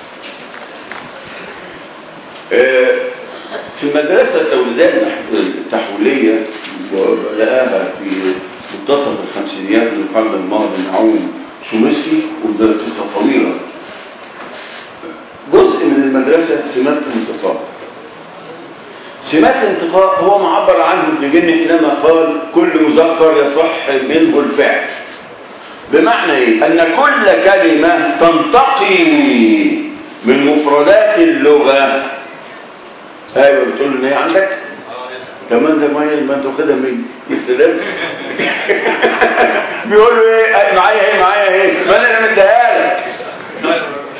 C: آه في المدرسة التوليدية التحويلية وبدأها في منتصف الخمسينيات من القرن الماضي نعوم شومسكي وده قصة طويلة جزء من المدرسة سمات الانتقاء سمات الانتقاء هو معبر عنه ابن جن حينما قال كل مذكر يصح منه الفعل بمعنى ايه ان كل كلمة تنتقي من مفردات اللغة ايوه بتقول ان هي عندك كمان ده ميه ما انت واخدها مني السلام بيقول له ايه معايا ايه معايا ايه ما انا اللي مديها لك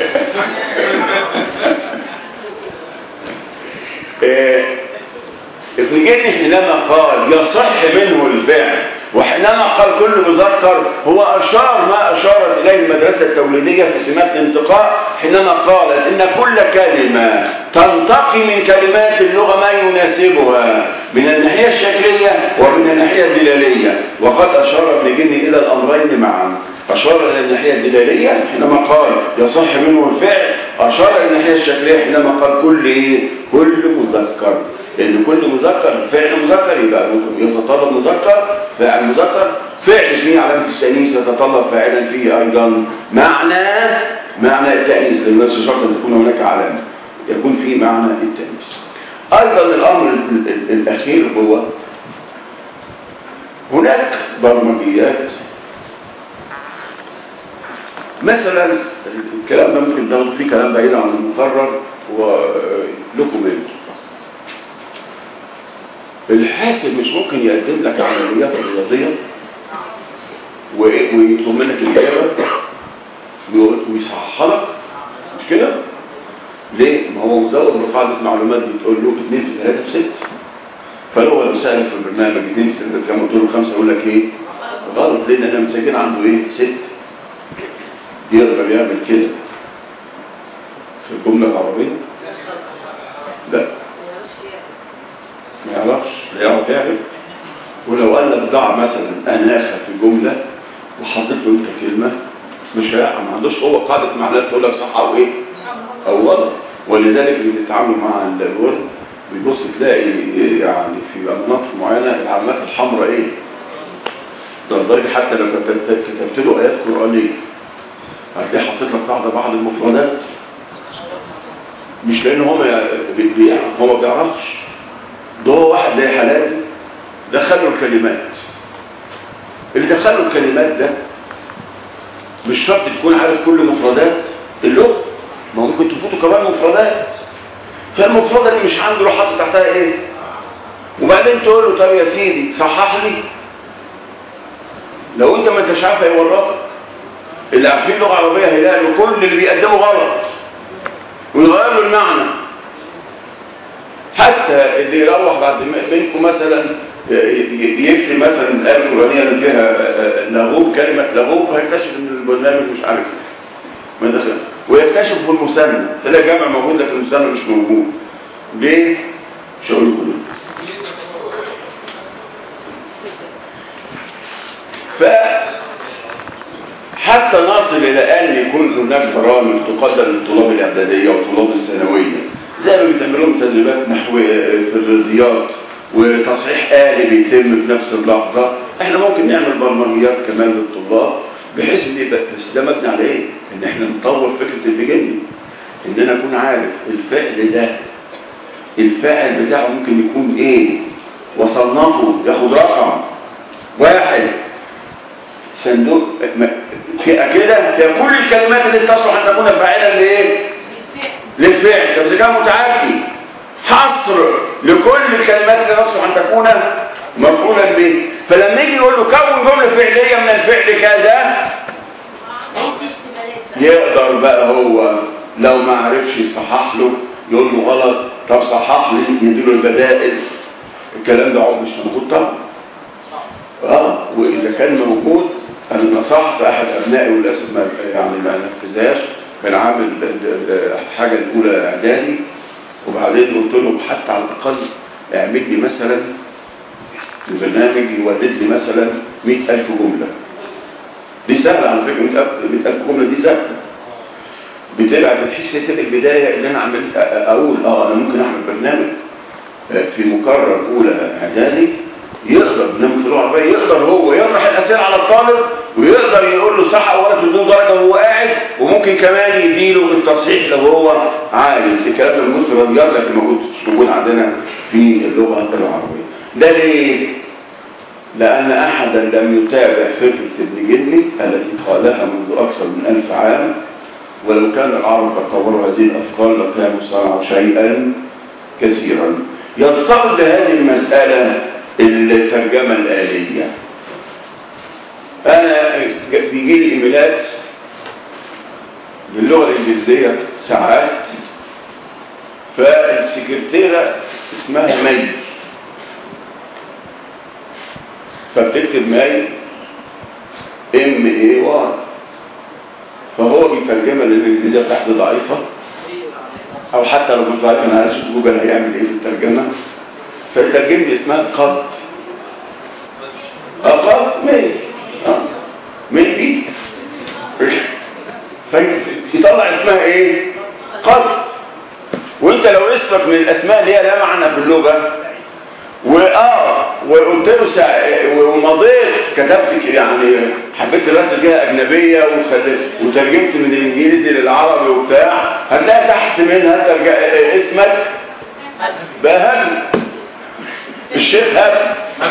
C: ابن جن حينما قال يصح منه الفعل وحينما قال كل مذكر هو أشار ما أشارت إليه المدرسة التوليدية في سمات الانتقاء حينما قالت إن كل كلمة تنتقي من كلمات اللغة ما يناسبها من الناحية الشكلية ومن الناحية الدلالية وقد أشار ابن جن إلى الأمرين معا أشار إلى الناحية الدلالية حينما قال يصح منه الفعل أشار إلى الناحية الشكلية حينما قال كل إيه؟ كل مذكر لأن كل مذكر فعل مذكر يبقى يتطلب مذكر فعل مذكر فعل فيه علامة التأنيث يتطلب فاعلا فيه أيضا معنى معنى التأنيث لأن نفس شرط أن تكون هناك علامة يكون فيه معنى التأنيث أيضا الأمر ال- ال- الأخير هو هناك برمجيات مثلا الكلام ده ممكن تاخدوا فيه كلام بعيد عن المقرر ولكم انتم الحاسب مش ممكن يقدم لك عمليات رياضية و- ويطلب منك الإجابة وي- ويصححها لك مش كده؟ ليه؟ ما هو مزود بقاعدة معلومات بتقول له 2 في 3 في 6 فلو هو بيسألك في البرنامج 2 في 3 كام قلت له 5 يقول لك ايه؟ غلط ليه؟ لأن مساكين عنده ايه؟ 6 يقدر يعمل كده في الجملة العربية؟ لا ما يعرفش لا يعرف يعرف ولو قال لك ضع مثلا اناخه في جمله وحطيت له انت كلمه مش هيعرف ما عندوش هو قاعده معنات تقول لك صح او ايه او غلط ولذلك اللي بيتعاملوا مع الورد بيبص تلاقي يعني في مناطق معينه العلامات الحمراء ايه ده لدرجه حتى لو كتبت كتبت له ايات قرانيه هتلاقي حطيت لك قاعده بعض المفردات مش لان هو ما بي- بيعرف هو ما بيعرفش ده هو واحد زي حالاتي دخلوا الكلمات اللي دخلوا الكلمات ده مش شرط تكون عارف كل مفردات اللغة ما هو ممكن تفوتوا كمان مفردات فالمفردة اللي مش عنده روح حاطط تحتها ايه وبعدين تقول له طب يا سيدي صحح لي لو انت ما انتش عارف هيورطك اللي عارفين لغة عربية هيلاقوا كل اللي بيقدمه غلط ويغير له المعنى حتى اللي يروح بعد منكم مثلا يكتب مثلا الآية القرآنية اللي فيها لغوب كلمة لغوب هيكتشف ان البرنامج مش عارف ما دخل ويكتشف في المثنى تلاقي جامع موجود لكن المثنى مش موجود ليه؟ مش هقول لكم ليه. ف حتى نصل إلى أن يكون هناك برامج تقدم للطلاب الإعدادية والطلاب الثانوية زي ما بيتعمل لهم تدريبات نحوية في الرياضيات وتصحيح آلي بيتم في نفس اللحظة احنا ممكن نعمل برمجيات كمان للطلاب بحيث ان يبقى بس ده مبني على ايه؟ ان احنا نطور فكرة البيجني ان انا اكون عارف الفعل ده الفاعل بتاعه ممكن يكون ايه وصنفه ياخد رقم واحد صندوق م- فئة كده فيها كل الكلمات اللي تصلح أن تكون فاعلا لإيه؟ للفعل طب إذا كان متعدي حصر لكل الكلمات اللي تصلح أن تكون مفعولا به فلما يجي يقول له كون جملة فعلية من الفعل كذا يقدر بقى هو لو ما عرفش يصحح له يقول له غلط طب صحح لي يديله البدائل الكلام ده عمره مش موجود طبعا اه واذا كان موجود انا نصحت احد ابنائي وللاسف ما يعني ما نفذهاش كان عامل ال- ال- الحاجه الاولى اعدادي وبعدين قلت له حتى على الاقل اعمل لي مثلا البرنامج يولد لي مثلا 100000 جمله دي سهله على فكره 100000 100000 جمله دي سهله بتبقى بتحس كده البدايه ان انا عملت اقول اه انا ممكن اعمل برنامج في مكرر اولى اعدادي يقدر برنامج في اللغه العربيه يقدر هو يطرح الاسئله على الطالب ويقدر يقول له صح او غلط بدون درجه وهو قاعد وممكن كمان يديله التصحيح لو هو عايز الكلام ده موجود في الراديوات لكن موجود مش موجود عندنا في اللغه العربيه ده ليه؟ لأن أحدا لم يتابع فكرة ابن جني التي قالها منذ أكثر من ألف عام ولو كان العرب قد طوروا هذه الأفكار لكانوا صنعوا شيئا كثيرا يضطر لهذه المسألة الترجمة الآلية أنا ج- بيجي لي إيميلات باللغة الإنجليزية ساعات فالسكرتيرة اسمها مي فبتكتب ماي ام اي واي فهو بيترجمها لان الانجليزيه بتاعته ضعيفه او حتى لو مش ضعيفه انا عارف جوجل هيعمل ايه في الترجمه فالترجمه دي اسمها قط اه قط ماشي اه ميبي فيطلع اسمها ايه قط وانت لو اسمك من الاسماء اللي هي لا معنى في اللغه واه وقلت له سا... ومضيت كتبت يعني حبيت الرسم فيها اجنبيه وخل... وترجمت من الانجليزي للعربي وبتاع هتلاقي تحت منها ترج... اسمك بهل الشيخ هب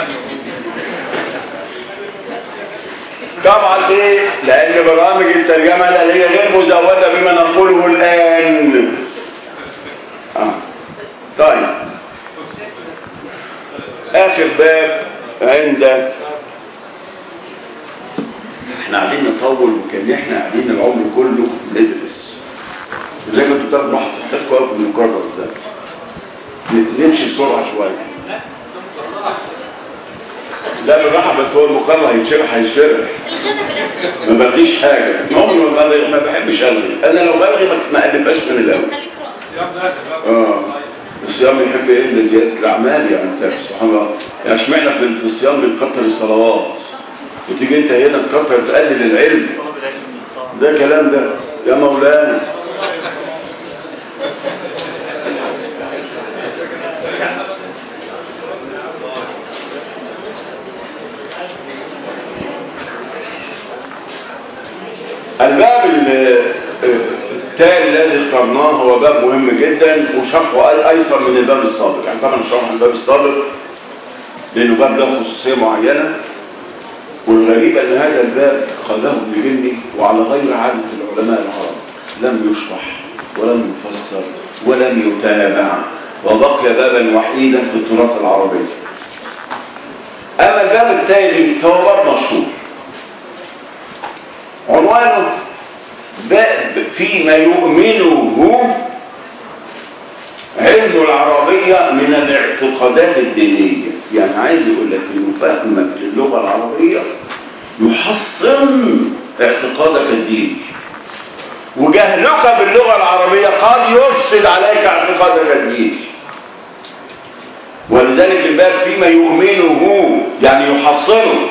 C: طبعا ليه؟ لان برامج الترجمه الاليه غير مزوده بما نقوله الان آه. طيب آخر باب عندك احنا قاعدين نطول وكان احنا قاعدين العمر كله ندرس زي ما انتوا بتاخدوا راحة تحتاجوا في المقرر ده نمشي بسرعة شوية لا بالراحة بس هو المقرر هيتشرح هيتشرح ما بلغيش حاجة عمري ما بلغي ما بحبش ألغي أنا لو بلغي ما- ما ألفهاش من الأول اه الصيام يحب ايه إلا زيادة الأعمال يعني انت سبحان الله يعني اشمعنى في في الصيام بنكتر الصلوات وتيجي انت هنا تكتر تقلل العلم ده كلام ده يا مولانا الباب ال- التالي الذي اخترناه هو باب مهم جدا وشرحه أي- ايسر من الباب السابق يعني طبعا شرح الباب السابق لانه باب له خصوصيه معينه والغريب ان هذا الباب قاله ابن جني وعلى غير عاده العلماء العرب لم يشرح ولم يفسر ولم يتابع وبقي بابا وحيدا في التراث العربي اما الباب التالي فهو باب مشهور عنوانه باب فيما يؤمنه علم العربية من الاعتقادات الدينية يعني عايز يقول لك انه فهمك للغة العربية يحصن اعتقادك الديني وجهلك باللغة العربية قد يفسد عليك اعتقادك الديني ولذلك الباب فيما يؤمنه يعني يحصنه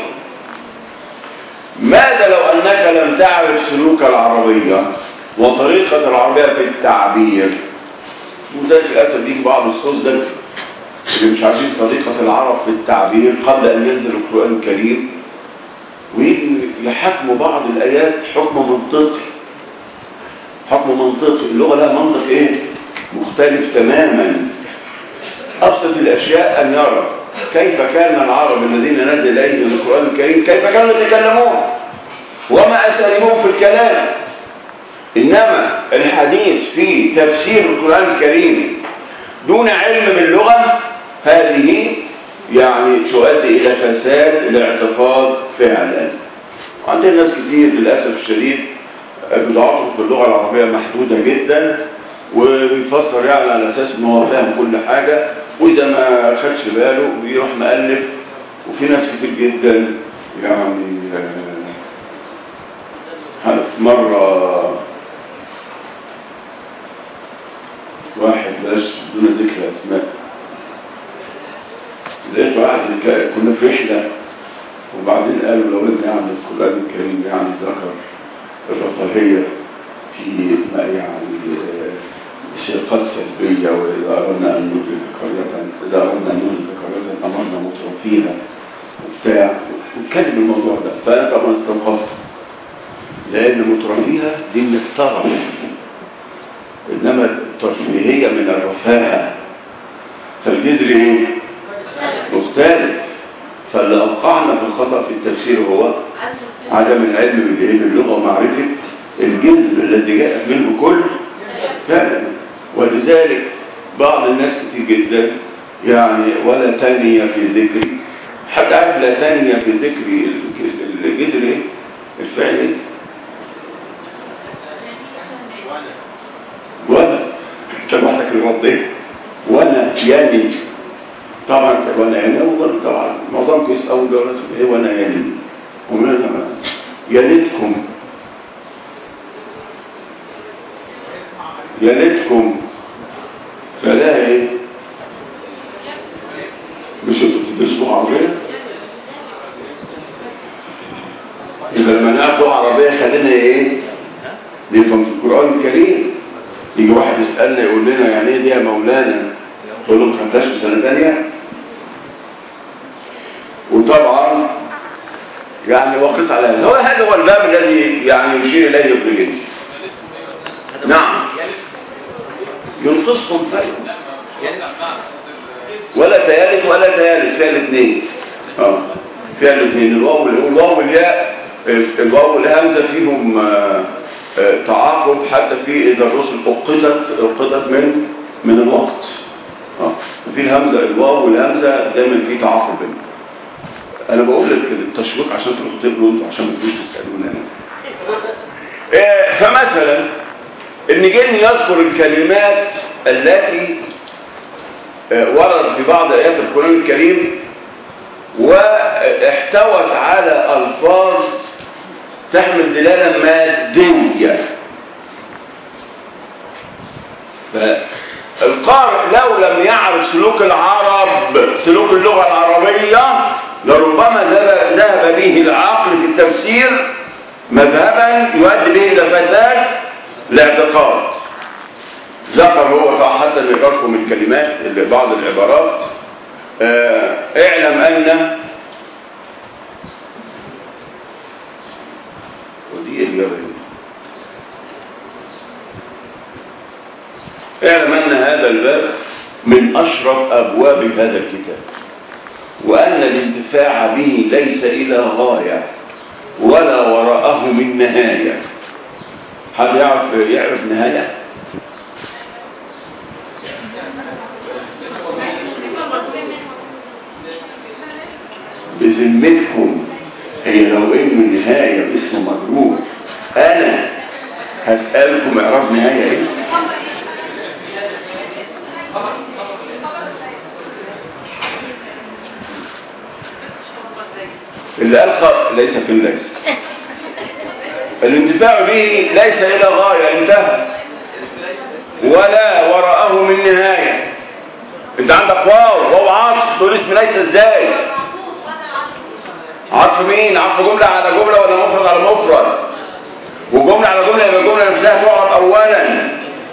C: ماذا لو أنك لم تعرف سلوك العربية وطريقة العربية في التعبير وده للأسف دي بعض السذج اللي مش عارفين طريقة العرب في التعبير قبل أن ينزل القرآن الكريم ويجي يحكموا بعض الآيات حكم منطقي حكم منطقي اللغة لها منطق إيه؟ مختلف تماما أبسط الأشياء أن يرى كيف كان العرب الذين نزل إليهم القرآن الكريم كيف كانوا يتكلمون وما أساليبهم في الكلام إنما الحديث في تفسير القرآن الكريم دون علم باللغة هذه يعني تؤدي إلى فساد الاعتقاد فعلا وعندنا ناس كتير للأسف الشديد بضاعته في اللغة العربية محدودة جدا وبيفسر يعني على أساس إن هو فاهم كل حاجة وإذا ما خدش باله بيروح مؤلف وفي ناس كتير جدا يعني آه، مرة واحد بلاش دون ذكر أسماء لقيت واحد كا- كنا في رحلة وبعدين قالوا لو ان يعني القرآن الكريم يعني ذكر الرفاهية في ما يعني آه، سياقات سلبية وإذا أردنا أن نهلك قرية إذا أردنا أن نهلك قرية أمرنا مترفيها وبتاع واتكلم الموضوع ده فأنا طبعا استوقفت لأن مترفيها دي من الطرف إنما الترفيهية من الرفاهة فالجذر إيه؟ مختلف فاللي أوقعنا في الخطأ في التفسير هو عدم العلم بعلم اللغة ومعرفة الجذر الذي جاء منه كل كلمة ولذلك بعض الناس كتير جدا يعني ولا تانية في ذكري حتى عارف لا تانية في ذكري ال- الجذر ايه؟ الفعل ايه؟ ولا شبهتك الرد ايه؟ ولا يعني طبعا وانا يعني اول طبعا معظمكم يسالوا ده ناس ايه وانا يعني ومن انا يلدكم يلدكم فلا ايه مش انتوا بتدرسوا عربيه يبقى لما ناخد عربيه خلينا ايه نفهم في القران الكريم يجي واحد يسالنا يقول لنا يعني ايه دي يا مولانا تقول له ما خدتهاش في سنه ثانيه وطبعا يعني وقس على هذا هو هذا هو الباب الذي يعني يشير اليه ابن جنس نعم ينقصهم فرق ولا تيالت ولا تيالت فيها الاثنين اه فيها الاثنين الواو الواو والياء الواو والهمزه فيهم آه، آه، تعاقب حتى في اذا الرسل اقتت اقتت من من الوقت اه في الهمزه الواو والهمزه دايما في تعاقب بينهم انا بقول لك التشويق عشان تروحوا تقروا انتوا عشان ما تجوش تسالونا انا آه، فمثلا ان جن يذكر الكلمات التي آه، وردت في بعض ايات القران الكريم واحتوت على الفاظ تحمل دلاله ماديه فالقارئ لو لم يعرف سلوك العرب سلوك اللغه العربيه لربما ذهب ذهب به العقل في التفسير مذهبا يؤدي به الى فساد الاعتقاد ذكر هو طبعا حتى بيذكركم الكلمات اللي بعض العبارات آه، اعلم ان ودي الإجابة هنا. اعلم ان هذا الباب من اشرف ابواب هذا الكتاب وان الانتفاع به ليس الى غايه ولا وراءه من نهايه حد يعرف يعرف نهايه بذمتكم هي لو ان النهايه باسم مجرور انا هسالكم اعراب نهايه ايه اللي قال خط ليس في ليس الانتفاع به ليس الى غايه انتهى ولا وراءه من نهايه انت عندك واو واو عطف تقول اسم ليس ازاي عطف مين عطف جمله على جمله ولا مفرد على مفرد وجمله على جمله يبقى الجمله نفسها تعرف اولا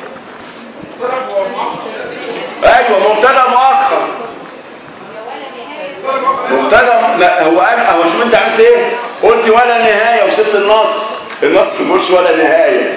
C: ايوه مبتدا مؤخر مبتدا لا هو قال هو شوف انت عملت ايه قلت ولا نهايه وسبت النص النص ما بيقولش ولا نهايه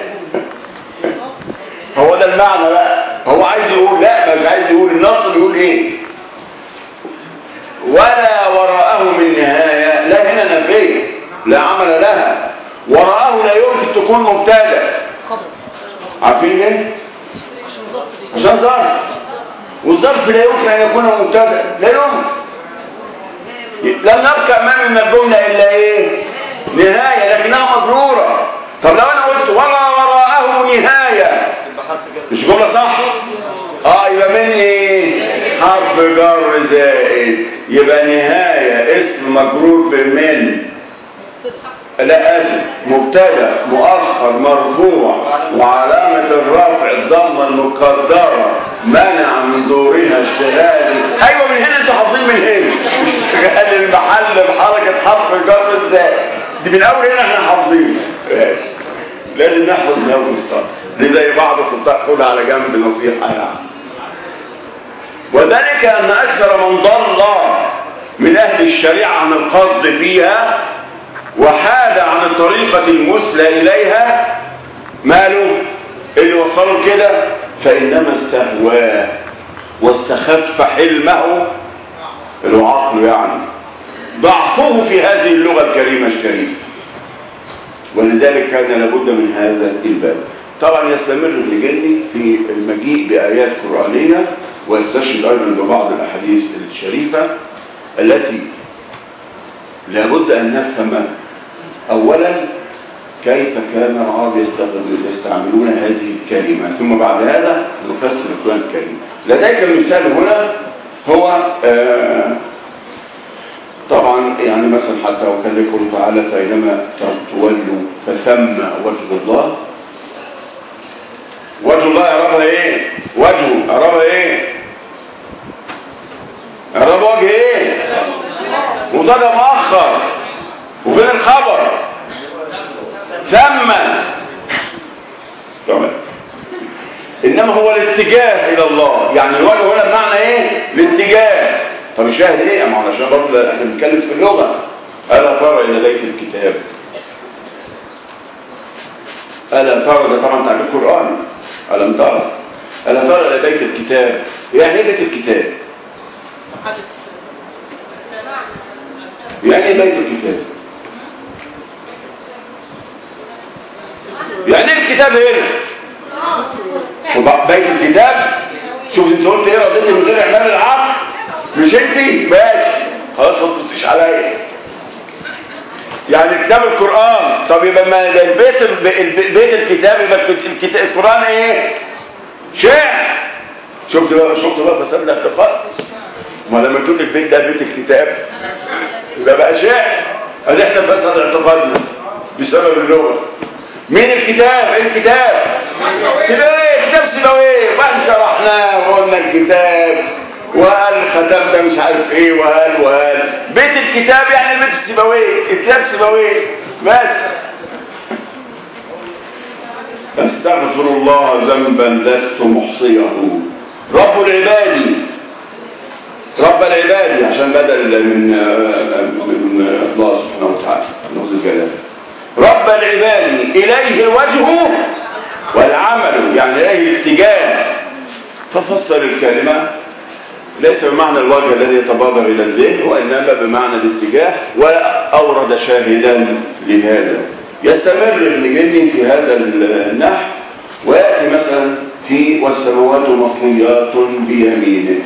C: هو ده المعنى بقى هو عايز يقول لا مش عايز يقول النص بيقول ايه ولا وراءه من نهاية لا هنا نفية لا عمل لها وراءه لا يمكن تكون مبتدا عارفين ليه؟ عشان ظرف والظرف لا يمكن ان يكون مبتدا لا يمكن لم نبقى امام الجمله الا ايه نهايه لكنها مجروره طب لو انا قلت ولا وراءه نهايه مش جمله صح اه يبقى من ايه حرف جر زائد يبقى نهايه اسم مجرور بمن لا اسف مبتدا مؤخر مرفوع وعلامه الرفع الضمه المقدره منع من دورها اشتغال ايوه من هنا انتوا حافظين من هنا اشتغال المحل بحركه حرف جر ازاي دي من اول هنا احنا حافظين ماشي لازم نحفظ من اول الصف دي زي بعض خدها على جنب نصيحه يعني وذلك ان اكثر من ضل من اهل الشريعه عن القصد فيها وحاد عن الطريقة المثلى إليها ماله اللي وصلوا كده فإنما استهواه واستخف حلمه اللي هو عقله يعني ضعفه في هذه اللغة الكريمة الشريفة ولذلك كان لابد من هذا الباب طبعا يستمر ابن جندي في المجيء بآيات قرآنية ويستشهد أيضا ببعض الأحاديث الشريفة التي لابد أن نفهم أولا كيف كان العرب يستعملون هذه الكلمة ثم بعد هذا نفسر القرآن الكريم لديك المثال هنا هو آه طبعا يعني مثلا حتى وكان يقول تعالى فإنما تولوا فثم وجه الله وجه الله أرابها إيه وجهه أرابها إيه أرابها وجه إيه مبتدا مؤخر وفين الخبر ثم تمام انما هو الاتجاه الى الله يعني الوجه هنا بمعنى ايه الاتجاه طب الشاهد ايه ما علشان برضه احنا بنتكلم في اللغه الا ترى الى بيت الكتاب الا ترى ده طبعا تعبير قراني الم ترى الا ترى الى بيت الكتاب يعني ايه بيت الكتاب يعني ايه بيت الكتاب يعني ايه الكتاب هنا بيت الكتاب شوف انت قلت ايه رضيتني من غير اعمال العقل مش انت ماشي خلاص ما تبصيش عليا يعني كتاب القران طب يبقى ما البيت بيت الكتاب يبقى الكتاب القران ايه شعر شفت بقى شفت بقى فساد الاعتقاد ما لما تقول البيت ده بيت الكتاب يبقى بقى شعر ادي احنا فسد اعتقادنا بسبب اللغه مين الكتاب ايه الكتاب سيبويه كتاب سيبويه وقال شرحناه وقلنا الكتاب وقال ختمت مش عارف ايه وقال وقال بيت الكتاب يعني بيت السيبويه الكتاب سيبويه بس استغفر الله ذنبا لست محصيه رب العباد رب العباد عشان بدل من من الله سبحانه وتعالى نعوذ بالله رب العباد إليه الوجه والعمل يعني إليه الاتجاه ففسر الكلمة ليس بمعنى الوجه الذي يتبادر إلى الذهن وإنما بمعنى الاتجاه وأورد شاهدا لهذا يستمر ابن جني في هذا النحو ويأتي مثلا في والسماوات مطويات بيمينه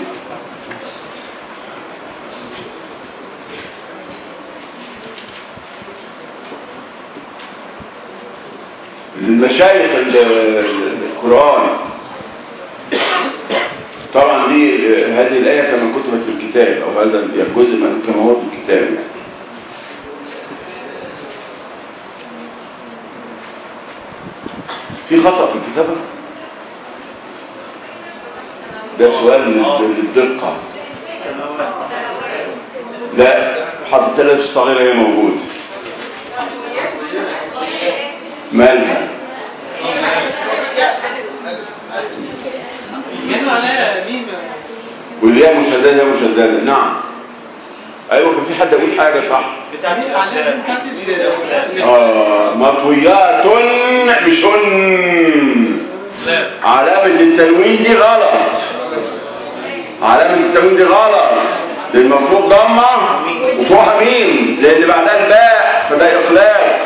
C: المشايخ القرآن طبعا دي هذه الآية كما كتبت في الكتاب أو هذا الجزء من كما هو في الكتاب يعني. في خطأ في الكتابة ده سؤال للدقة لا حضرت لها الصغيرة هي موجود مالها واللي هي مشددة هي مشددة نعم ايوه كان في حد يقول حاجة صح اه مطويات مش هن علامة التنوين دي غلط علامة التنوين دي غلط للمفروض ضمه وفوقها ميم زي اللي بعدها الباء فده اقلال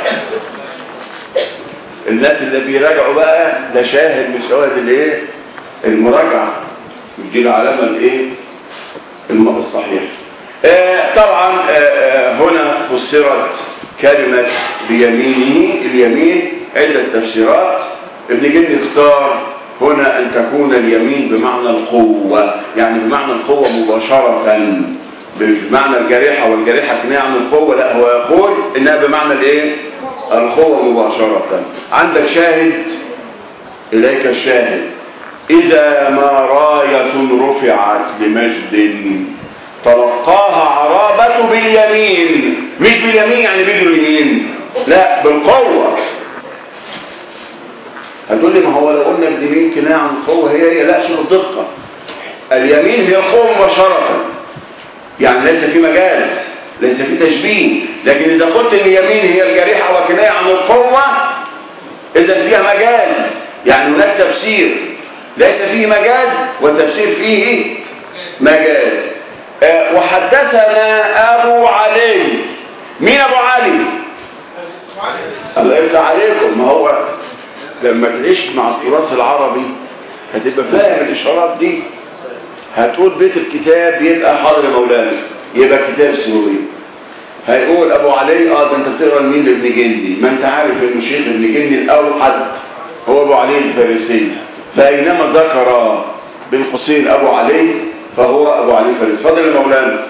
C: الناس اللي بيراجعوا بقى ده شاهد من شواهد الايه المراجعه مش دي العلامه الايه الم- الصحيح آه طبعا آه آه هنا فسرت كلمه بيمينه اليمين عده تفسيرات ابن جن اختار هنا ان تكون اليمين بمعنى القوه يعني بمعنى القوه مباشره بمعنى الجريحه والجريحه كنايه عن القوه لا هو يقول انها بمعنى الايه القوه مباشره عندك شاهد إليك الشاهد إذا ما راية رفعت بمجد تلقاها عرابة باليمين مش باليمين يعني بيجوا اليمين لا بالقوة هتقول لي ما هو لو قلنا باليمين كناية عن القوة هي هي لا شوف الدقة اليمين هي القوة مباشرة يعني ليس في مجاز ليس في تشبيه لكن إذا قلت ان اليمين هي الجريحة وكناية عن القوة إذا فيها مجاز يعني هناك تفسير ليس فيه مجاز والتفسير فيه مجاز آه، وحدثنا أبو علي مين أبو علي؟ الله يفتح عليكم ما هو لما تعيش مع التراث العربي هتبقى فاهم الإشارات دي هتقول بيت الكتاب يبقى حاضر يا مولانا يبقى كتاب سوري هيقول ابو علي اه ده انت بتقرا لمين لابن جندي ما انت عارف ان الشيخ ابن جندي الاوحد هو ابو علي الفارسي فاينما ذكر بين قوسين ابو علي فهو ابو علي الفارسي فضل يا مولانا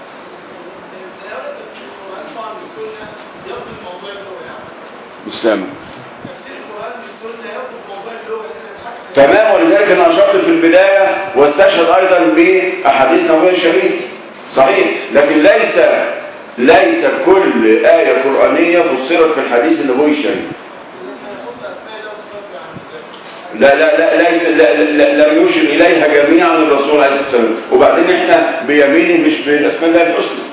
C: مسلم تمام ولذلك انا اشرت في البدايه واستشهد ايضا باحاديث نبويه الشريف صحيح لكن ليس ليس كل آية قرآنية فسرت في الحديث النبوي الشريف لا لا لا ليس لا لا لم يشر إليها جميعا الرسول عليه الصلاة والسلام وبعدين احنا بيمينه مش بالأسماء الله الحسنى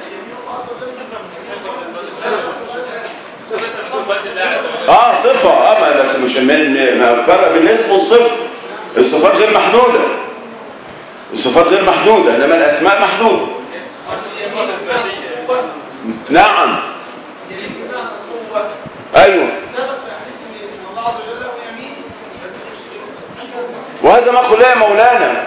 C: اه صفة اه ما بس مش من ما فرق بين الاسم والصفة الصفات غير محدودة الصفات غير محدودة انما الاسماء محدودة نعم ايوه وهذا ما قل يا مولانا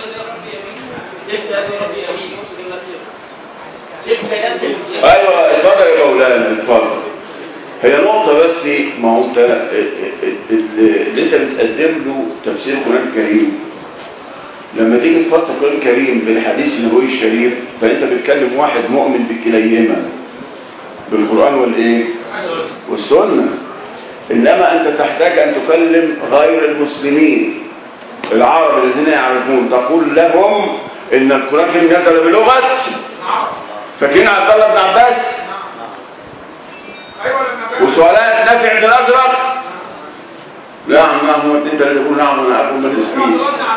C: ايوه اتفضل يا مولانا اتفضل هي نقطة بس ما هو انت اللي انت بتقدم له تفسير القرآن الكريم لما تيجي تفسر القرآن الكريم بالحديث النبوي الشريف فانت بتكلم واحد مؤمن بكليهما بالقرآن والايه والسنة انما انت تحتاج ان تكلم غير المسلمين العرب الذين يعرفون تقول لهم ان القرآن الكريم نزل بلغة فاكرين عبد الله بن عباس وسؤالات نافع بن الازرق نعم نعم هو انت اللي تقول نعم انا اكون من السكين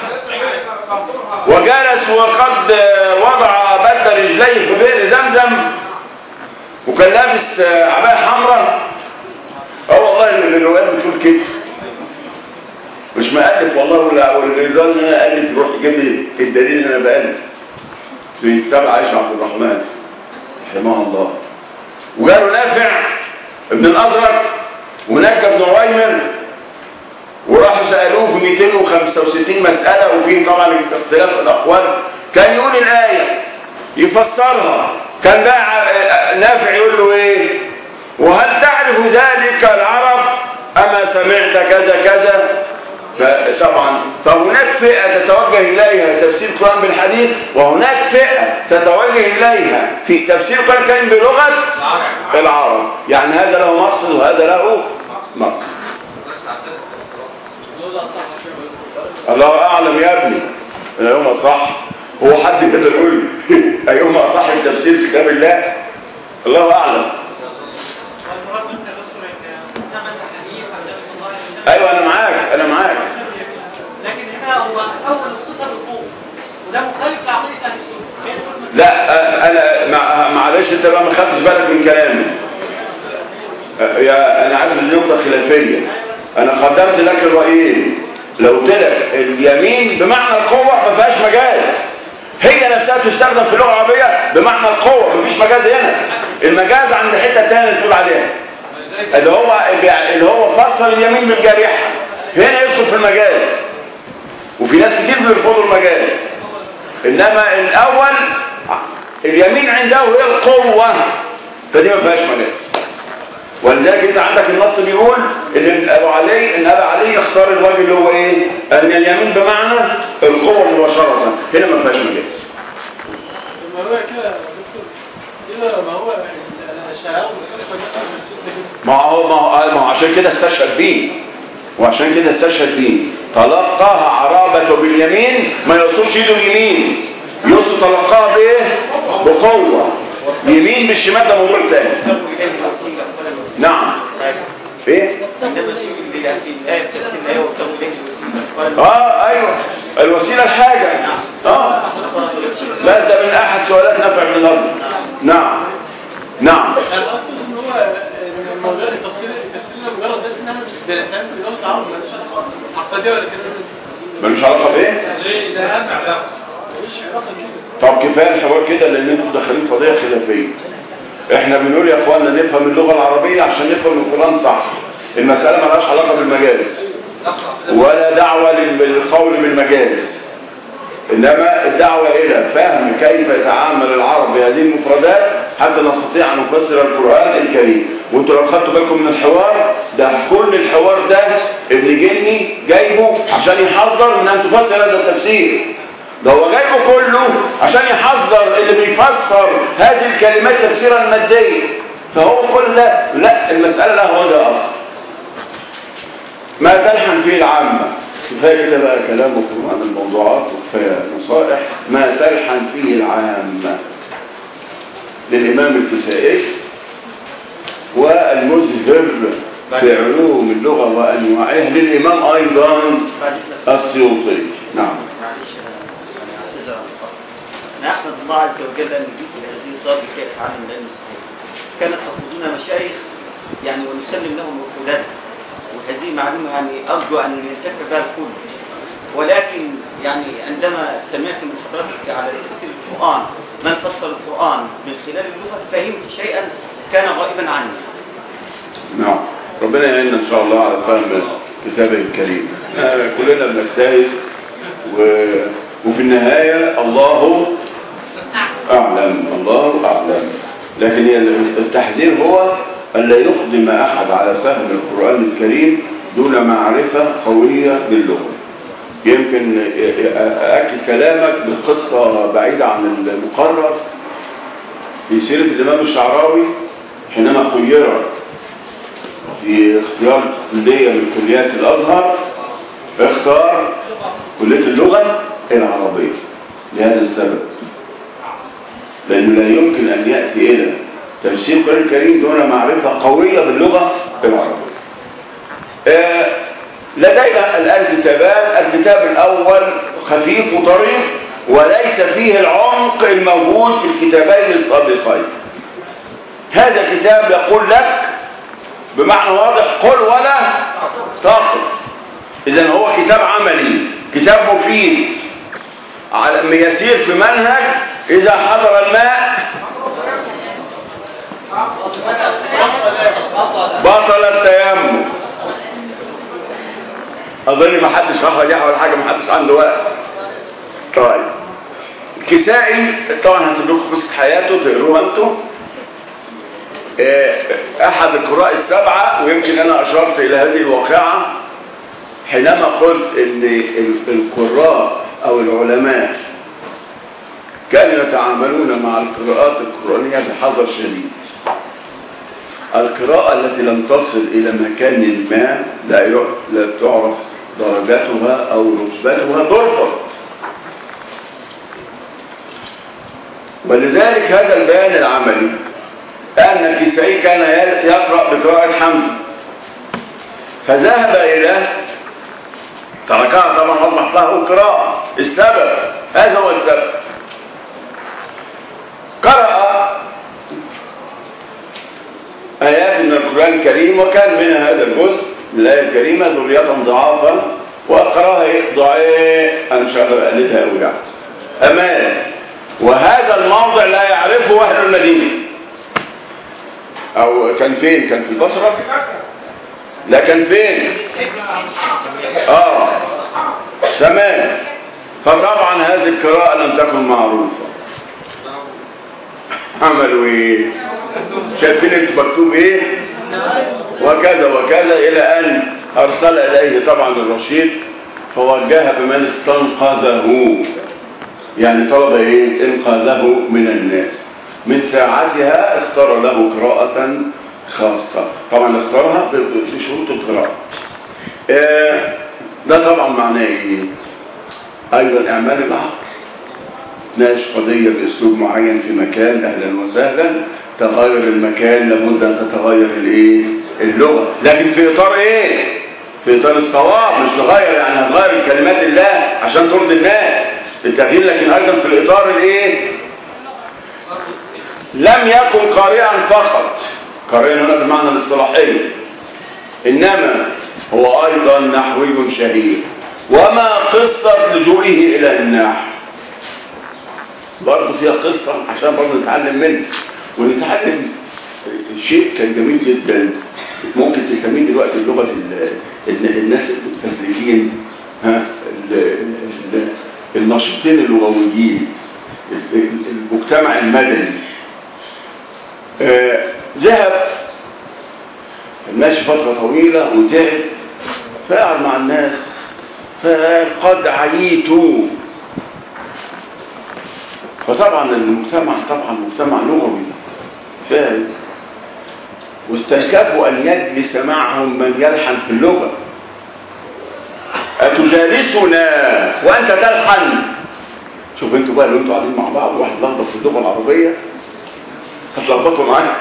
C: وجلس وقد وضع بد رجليه في بئر زمزم وكان لابس عبايه حمراء اه والله اللي الروايات بتقول كده مش مألف والله ولا والنظام ان انا الف يروح يجيب لي الدليل ان انا بألف في كتاب عائشه عبد الرحمن رحمه الله وقالوا نافع ابن الازرق ونجى ابن عويمر وراحوا سألوه في 265 مسألة وفيه طبعا اختلاف الأقوال كان يقول الآية يفسرها كان بقى نافع يقول له ايه وهل تعرف ذلك العرب أما سمعت كذا كذا فطبعا فهناك فئة تتوجه إليها تفسير القرآن بالحديث وهناك فئة تتوجه إليها في تفسير القرآن الكريم بلغة العرب يعني هذا له مقصد وهذا له مقصد الله أعلم يا ابني أيهما صح هو حد كده يقول أيهما صح التفسير كتاب الله الله أعلم أيوة أنا معاك أنا معاك
B: لكن هنا هو اول الصفه بالقوه وده مخالف لعقيده اهل السنه
C: لا آه، انا مع- معلش انت بقى ما خدتش بالك من كلامي آه، يا انا عارف ان النقطه خلافيه انا قدمت لك الرايين لو قلت لك اليمين بمعنى القوه ما فيهاش مجاز هي نفسها تستخدم في اللغه العربيه بمعنى القوه مفيش مجاز هنا المجاز عند الحته الثانيه اللي تقول عليها اللي هو اللي هو فصل اليمين بالجارحه هنا يدخل في المجاز وفي ناس كتير بيرفضوا المجاز انما الاول اليمين عنده هي القوه فدي ما فيهاش مجاز ولذلك انت عندك النص بيقول ان ابو علي ان ابا علي اختار الوجه اللي هو ايه ان اليمين بمعنى القوه مباشره هنا ما فيهاش مجاز
D: ما هو كده يا دكتور كده ما هو الاشاعره والفلسفه
C: ما هو ما هو ما هو عشان كده استشهد بيه وعشان كده استشهد بيه تلقاها عرابة باليمين ما يوصلش ايده اليمين يوصل تلقاها بايه بقوة يمين بالشمال ده موضوع تاني نعم ايه اه ايوه الوسيلة الحاجة اه لا ده من احد سؤالات نفع من الارض نعم نعم
D: انا اقصد ان هو موضوع التفصيل التفصيل ده مجرد بس انها بالاسلام في اللغه العربيه مش عقديه ولا كده
C: ملوش علاقة بايه
D: ليه ده اهم علاقه مش علاقه كده
C: طب كفايه الحوار كده لان انتوا داخلين قضيه خلافيه احنا بنقول يا اخوانا نفهم اللغه العربيه عشان نفهم القران صح المساله مالهاش علاقه بالمجاز ولا دعوه لل- للقول بالمجاز انما الدعوه الى فهم كيف يتعامل العرب بهذه المفردات حتى نستطيع ان نفسر القران الكريم وانتوا لو خدتوا بالكم من الحوار ده كل الحوار ده ابن جني جايبه عشان يحذر من ان تفسر هذا التفسير ده هو جايبه كله عشان يحذر اللي بيفسر هذه الكلمات تفسيرا ماديا فهو كل ده لا المسألة لها وجه آخر ما تلحن فيه العامة كفاية كده بقى كلامكم عن الموضوعات وكفاية نصائح ما تلحن فيه العامة للإمام الكسائي والمزهر في علوم اللغة وأنواعها للإمام أيضا السيوطي نعم
E: معلش انا انا اعتذر عن الخطا انا احمد الله عز وجل ان جئت لهذه الدار لكي اتعلم العلم الصحيح كانت تقودنا مشايخ يعني ونسلم لهم عقولنا وهذه معلومه يعني ارجو ان ينتفع بها الكل ولكن يعني عندما سمعت من حضرتك على تفسير القران من فسر القران من خلال اللغه فهمت شيئا كان غائبا عني
C: نعم ربنا يعيننا ان شاء الله على فهم كتابه الكريم آه، كلنا بنجتهد و... وفي النهاية الله أعلم الله أعلم لكن هي التحذير هو ألا يقدم أحد على فهم القرآن الكريم دون معرفة قوية باللغة يمكن أكد كلامك بقصة بعيدة عن المقرر في سيرة الإمام الشعراوي حينما خير في اختيار كلية من كليات الأزهر اختار كلية اللغة العربية لهذا السبب لأنه لا يمكن أن يأتي إلى تفسير القرآن الكريم دون معرفة قوية باللغة العربية آه، لدينا الآن كتابان الكتاب الأول خفيف وطريف وليس فيه العمق الموجود في الكتابين السابقين هذا كتاب يقول لك بمعنى واضح قل ولا تقل إذا هو كتاب عملي كتاب مفيد على يسير في منهج إذا حضر الماء بطل التيمم أظن ما حدش أخرج يحوى ولا حاجة ما حدش عنده وقت طيب الكسائي طبعا هسيب لكم قصة حياته تقروها انتم أحد القراء السبعة ويمكن أنا أشرت إلى هذه الواقعة حينما قلت ان القراء او العلماء كانوا يتعاملون مع القراءات القرآنية بحذر شديد القراءة التي لم تصل إلى مكان ما لا لا تعرف درجاتها أو رتبتها ترفض ولذلك هذا البيان العملي أن الكسائي كان يقرأ بقراءة حمزة فذهب إلى تركها طبعا أصبح له قراءة السبب هذا هو السبب قرأ آيات من القرآن الكريم وكان منها هذا الجزء من الآية الكريمة ذرية ضعافا وأقراها ضعيف أنا مش هقدر أقلدها أوي يعني أمان وهذا الموضع لا يعرفه أهل المدينة أو كان فين كان في البصرة لا كان فين آه تمام فطبعا هذه القراءة لم تكن معروفة عملوا ايه شايفين انت مكتوب ايه وكذا وكذا الى ان ارسل اليه طبعا الرشيد فوجه بمن استنقذه يعني طلب ايه انقاذه من الناس من ساعتها اختار له قراءة خاصة طبعا اختارها بشروط القراءة آه، ده طبعا معناه ايه ايضا اعمال العقل ناقش قضية باسلوب معين في مكان اهلا وسهلا تغير المكان لابد ان تتغير الايه اللغة لكن في اطار ايه في اطار الصواب مش تغير يعني هتغير كلمات الله عشان ترضي الناس التغيير لكن ايضا في الاطار الايه لم يكن قارئا فقط قارئا هنا بمعنى الاصطلاحي انما هو ايضا نحوي شهير وما قصة لجوئه الى النحو برضه فيها قصة عشان برضه نتعلم منه ونتعلم شيء كان جميل جدا ممكن تسميه دلوقتي بلغة ال- ال- الناس المستسلكين ها ال- ال- الناشطين اللغويين ال- المجتمع المدني آه، ذهب ماشي فترة طويلة وتعب فقعد مع الناس فقد عييت فطبعا المجتمع طبعا مجتمع لغوي فاهم واستنكفوا أن يجلس معهم من يلحن في اللغة أتجالسنا وأنت تلحن شوف انتوا بقى لو انتوا قاعدين مع بعض واحد لخبط في اللغة العربية هتلخبطوا معايا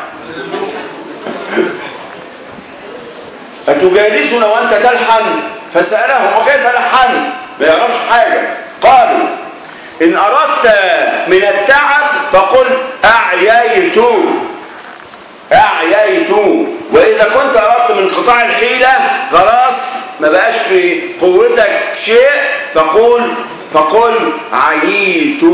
C: أتجالسنا وأنت تلحن فسألهم وكيف لحن ما يعرفش حاجة قالوا إن أردت من التعب فقل أعييت أعييت وإذا كنت أردت من قطاع الحيلة خلاص ما بقاش في قوتك شيء فقول فقل عييت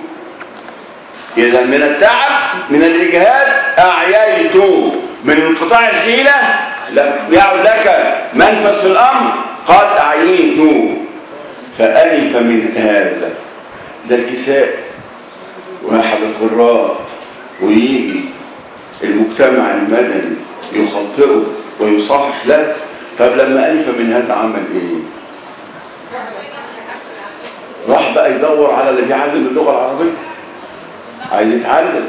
C: إذا من التعب من الإجهاد أعييت من انقطاع الحيلة لم يعد لك منفذ في الأمر قد أعييت فألف من هذا ده الكساء واحد القراء ويجي المجتمع المدني يخطئه ويصحح له طب لما ألف من هذا عمل ايه راح بقى يدور على اللي بيعلم اللغة العربية عايز يتعلم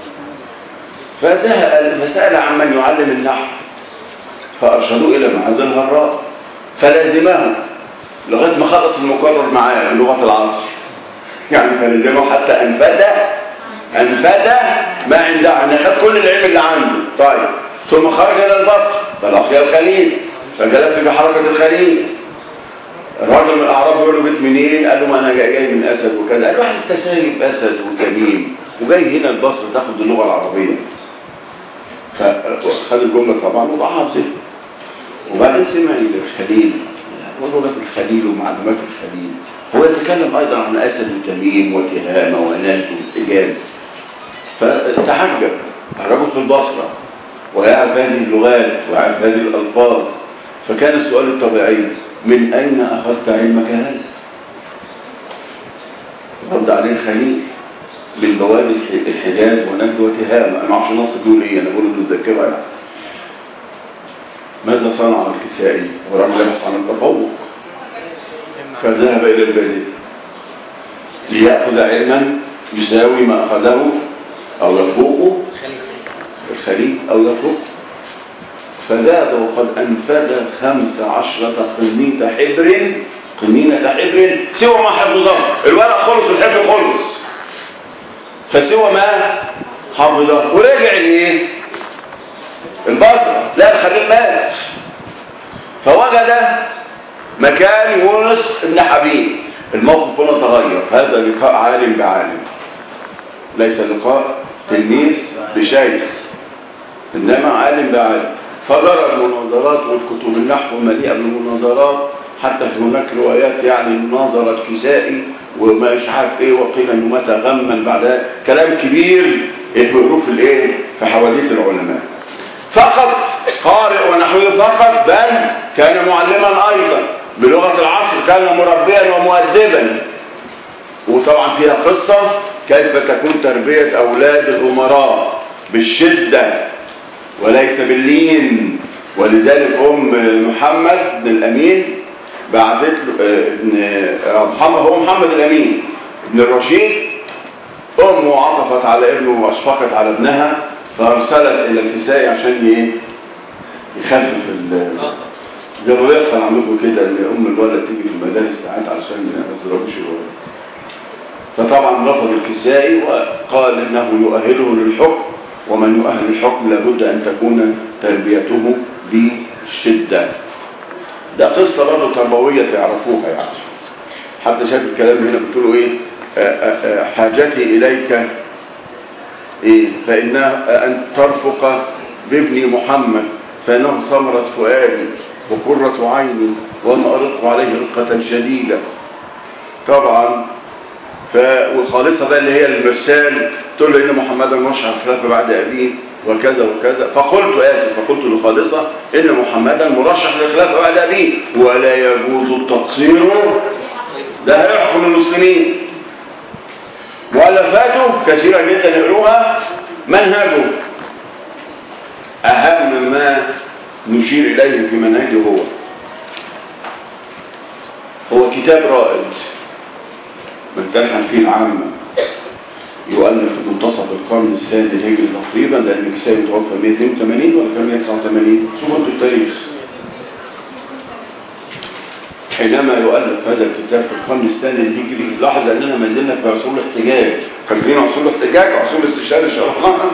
C: فسأل, فسأل عمن يعلم النحو فأرشدوه إلى معاذ الهراء فلازمه لغاية ما خلص المقرر معاه لغة العصر يعني فلازمه حتى أنفذ أنفذ ما عنده يعني خد كل العلم اللي عنده طيب ثم خرج إلى البصر فلقي الخليل فجلس في حركة الخليل الراجل من الأعراب يقول له بيت منين؟ قال له ما أنا جاي جاي من أسد وكذا قال له أنت سايب أسد وتميم وجاي هنا البصر تاخد اللغة العربية فخد الجملة طبعا وضعها في ذهنه وبعدين سمع للخليل ولغة الخليل ومعلومات الخليل هو يتكلم أيضا عن أسد وتميم وتهامة ونجد وإجاز فتعجب الرجل في البصرة ويعرف هذه اللغات ويعرف هذه الألفاظ فكان السؤال الطبيعي من أين أخذت علمك هذا؟ رد عليه الخليل من بوابة الحجاز ونجد وتهامة أنا ما اعرفش النص بيقول إيه أنا بقول له الذاكرة يعني ماذا صنع الكسائي؟ ورجل يبحث عن التفوق فذهب إلى البادية ليأخذ علما يساوي ما أخذه أو يفوقه الخليل أو يفوق فذهب وقد أنفذ خمس عشرة قنينة حبر قنينة حبر سوى ما حفظه الورق خلص والحبر خلص فسوى ما حفظه ورجع لإيه؟ البصرة لا الخليل مات فوجد مكان يونس بن حبيب الموقف هنا تغير هذا لقاء عالم بعالم ليس لقاء تلميذ بشيخ انما عالم بعالم فجرى المناظرات والكتب النحو مليئه بالمناظرات حتى هناك روايات يعني ناظر الكسائي ومش عارف ايه وقيل انه مات غما بعد كلام كبير بيقولوه في الايه في حواديت العلماء فقط قارئ ونحوه فقط بل كان معلما ايضا بلغه العصر كان مربيا ومؤدبا وطبعا فيها قصه كيف تكون تربيه اولاد الامراء بالشده وليس باللين ولذلك ام محمد بن الامين بعثت له آه، ابن آه، محمد هو محمد الامين ابن الرشيد امه عطفت على ابنه واشفقت على ابنها فارسلت الى الكسائي عشان ايه يخفف ال- زي ما بيحصل عندكم كده ان ام الولد تيجي في المدارس ساعات عشان ما يضربوش الولد فطبعا رفض الكسائي وقال انه يؤهله للحكم ومن يؤهل الحكم لابد ان تكون تربيته بشده ده قصه برضه تربويه تعرفوها يعني حد شاف الكلام هنا بتقولوا ايه آه، آه، آه، حاجتي اليك إيه؟ فإنها أن ترفق بابني محمد فإنه ثمرة فؤادي وقرة عيني وأنا أرق عليه رقة شديدة طبعا ف... والخالصة بقى اللي هي المرسال تقول له إن محمدا مرشح الخلافة بعد أبيه وكذا وكذا فقلت آسف فقلت لخالصة إن محمدا مرشح للخلافة بعد أبيه ولا يجوز التقصير ده هيحكم المسلمين مؤلفاته كثيرة جدا يقروها منهجه أهم ما نشير إليه في منهجه هو هو كتاب رائد من تلحن فيه العامة يؤلف في منتصف القرن الثاني الهجري تقريبا لأن الكتاب توفى 182 ولا كان 189 شوفوا انتوا التاريخ حينما يؤلف هذا الكتاب في القرن الثاني الهجري لاحظ اننا ما زلنا في عصور الاحتجاج فاكرين عصور الاحتجاج وعصور الاستشهاد اللي شرحناها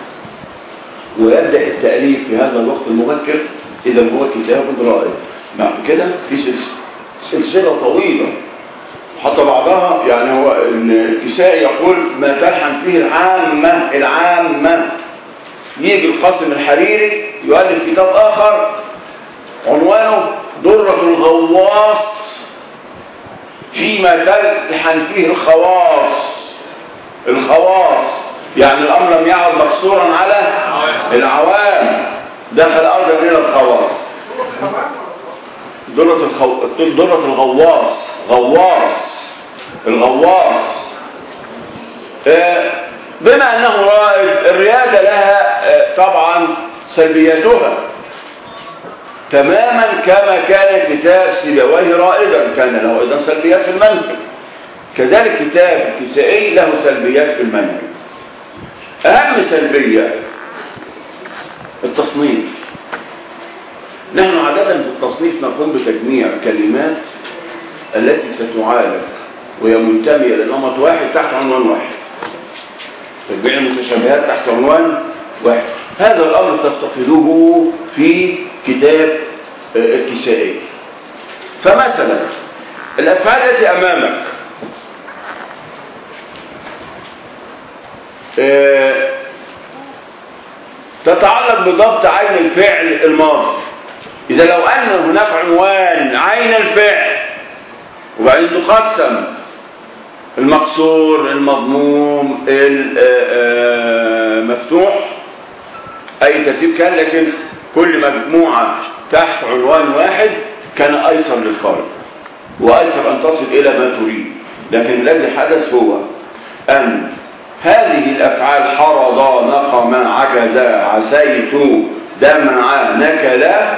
C: ويبدا التاليف في هذا الوقت المبكر اذا هو كتاب رائد بعد كده في سلس- سلسله طويله حتى بعضها يعني هو الكسائي يقول ما تلحن فيه العامه العامه يجي القاسم الحريري يؤلف كتاب اخر عنوانه درة الغواص فيما تلحن فيه الخواص الخواص يعني الأمر لم يعد مقصورا على العوام دخل أرضا إلى الخواص درة, الخو... درة الغواص غواص الغواص آه، بما أنه رائد الريادة لها آه، طبعا سلبياتها تماما كما كان كتاب سيبويه رائدا كان له ايضا سلبيات في المنهج كذلك كتاب الكسائي له سلبيات في المنهج اهم سلبيه التصنيف نحن عادة في التصنيف نقوم بتجميع كلمات التي ستعالج وهي منتمية لنمط واحد تحت عنوان واحد تجميع المتشابهات تحت عنوان واحد هذا الأمر تفتقدوه في كتاب آه، الكسائي فمثلا الأفعال التي أمامك آه، تتعلق بضبط عين الفعل الماضي إذا لو أن هناك عنوان عين الفعل وبعدين تقسم المقصور المضموم المفتوح أي ترتيب كان لكن كل مجموعة تحت عنوان واحد كان أيسر للقارئ وأيسر أن تصل إلى ما تريد لكن الذي حدث هو أن هذه الأفعال حرض نقم عجز عسيت دمع نكلا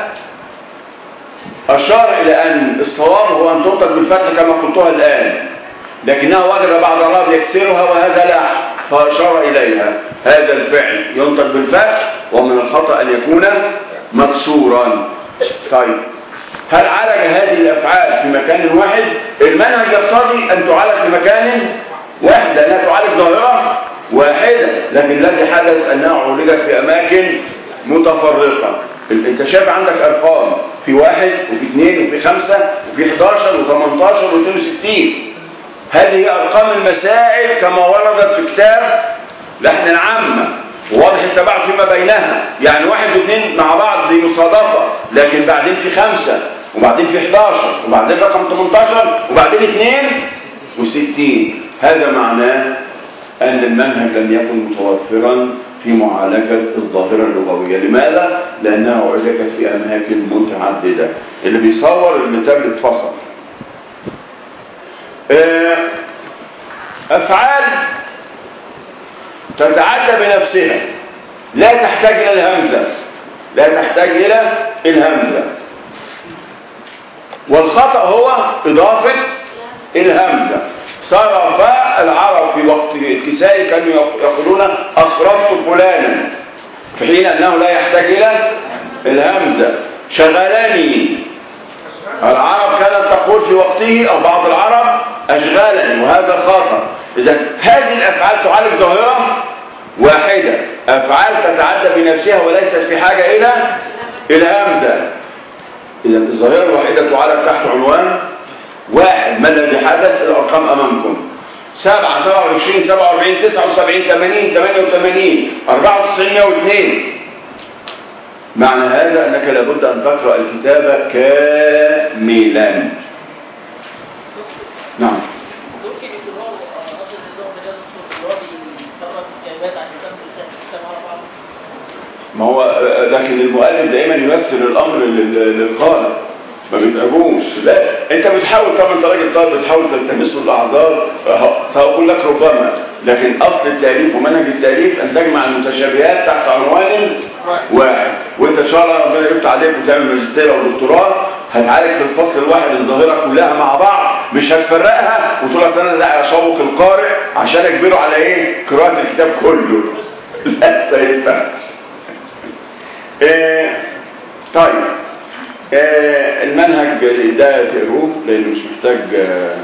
C: أشار إلى أن الصواب هو أن تنطق بالفتح كما قلتها الآن لكنها وجد بعض الراب يكسرها وهذا لا فأشار إليها هذا الفعل ينطق بالفتح ومن الخطأ أن يكون مكسورا طيب هل عالج هذه الأفعال في مكان واحد المنهج يقتضي أن تعالج في مكان واحد لأنها تعالج ظاهرة واحدة لكن الذي حدث أنها عولجت في أماكن متفرقة انت شايف عندك ارقام في واحد وفي اثنين وفي خمسة وفي 11 و18 و62 هذه هي ارقام المسائل كما وردت في كتاب لحن العامة وواضح التباعد فيما بينها يعني واحد واثنين مع بعض دي مصادفة لكن بعدين في خمسة وبعدين في 11 وبعدين رقم 18 وبعدين 62 هذا معناه أن المنهج لم يكن متوفرا في معالجة الظاهرة اللغوية لماذا؟ لأنها عالجت في أماكن متعددة اللي بيصور التابلت فصل آه، أفعال تتعدى بنفسها لا تحتاج إلى الهمزة لا تحتاج إلى الهمزة والخطأ هو إضافة الهمزة صرف العرب في وقت الكسائي كانوا يقولون أصرفت فلانا في حين أنه لا يحتاج إلى الهمزة شغلني العرب كانت تقول في وقته أو بعض العرب أشغلني وهذا خطأ إذا هذه الأفعال تعالج ظاهرة واحدة أفعال تتعدى بنفسها وليست في حاجة إلى الهمزة إذا الظاهرة الواحدة تعالج تحت عنوان واحد ما الذي حدث الأرقام أمامكم سبعة سبعة وعشرين سبعة واربعين تسعة وسبعين ثمانين ثمانية وثمانين أربعة وتسعين مئة واثنين معنى هذا أنك لابد أن تقرأ الكتاب كاملا نعم
F: ممكن يكون هو اصل النظام ده اللي هو بيفرق الكلمات عشان تعمل الكلام على بعض
C: ما هو لكن المؤلف دائما يمثل الامر لل- للقارئ ما بيتعبوش لا انت بتحاول طبعا انت راجل طالب بتحاول تلتمس له الاعذار أهو، ساقول لك ربما لكن اصل التاليف ومنهج التاليف ان تجمع المتشابهات تحت عنوان واحد وانت ان شاء الله ربنا يفتح عليك وتعمل ماجستير او دكتوراه هتعالج في الفصل الواحد الظاهره كلها مع بعض مش هتفرقها وتقول لك انا لا اشوق القارئ عشان اجبره على ايه قراءه الكتاب كله لا ما ينفعش آه، طيب آه، المنهج ده تقروه لانه مش محتاج آه،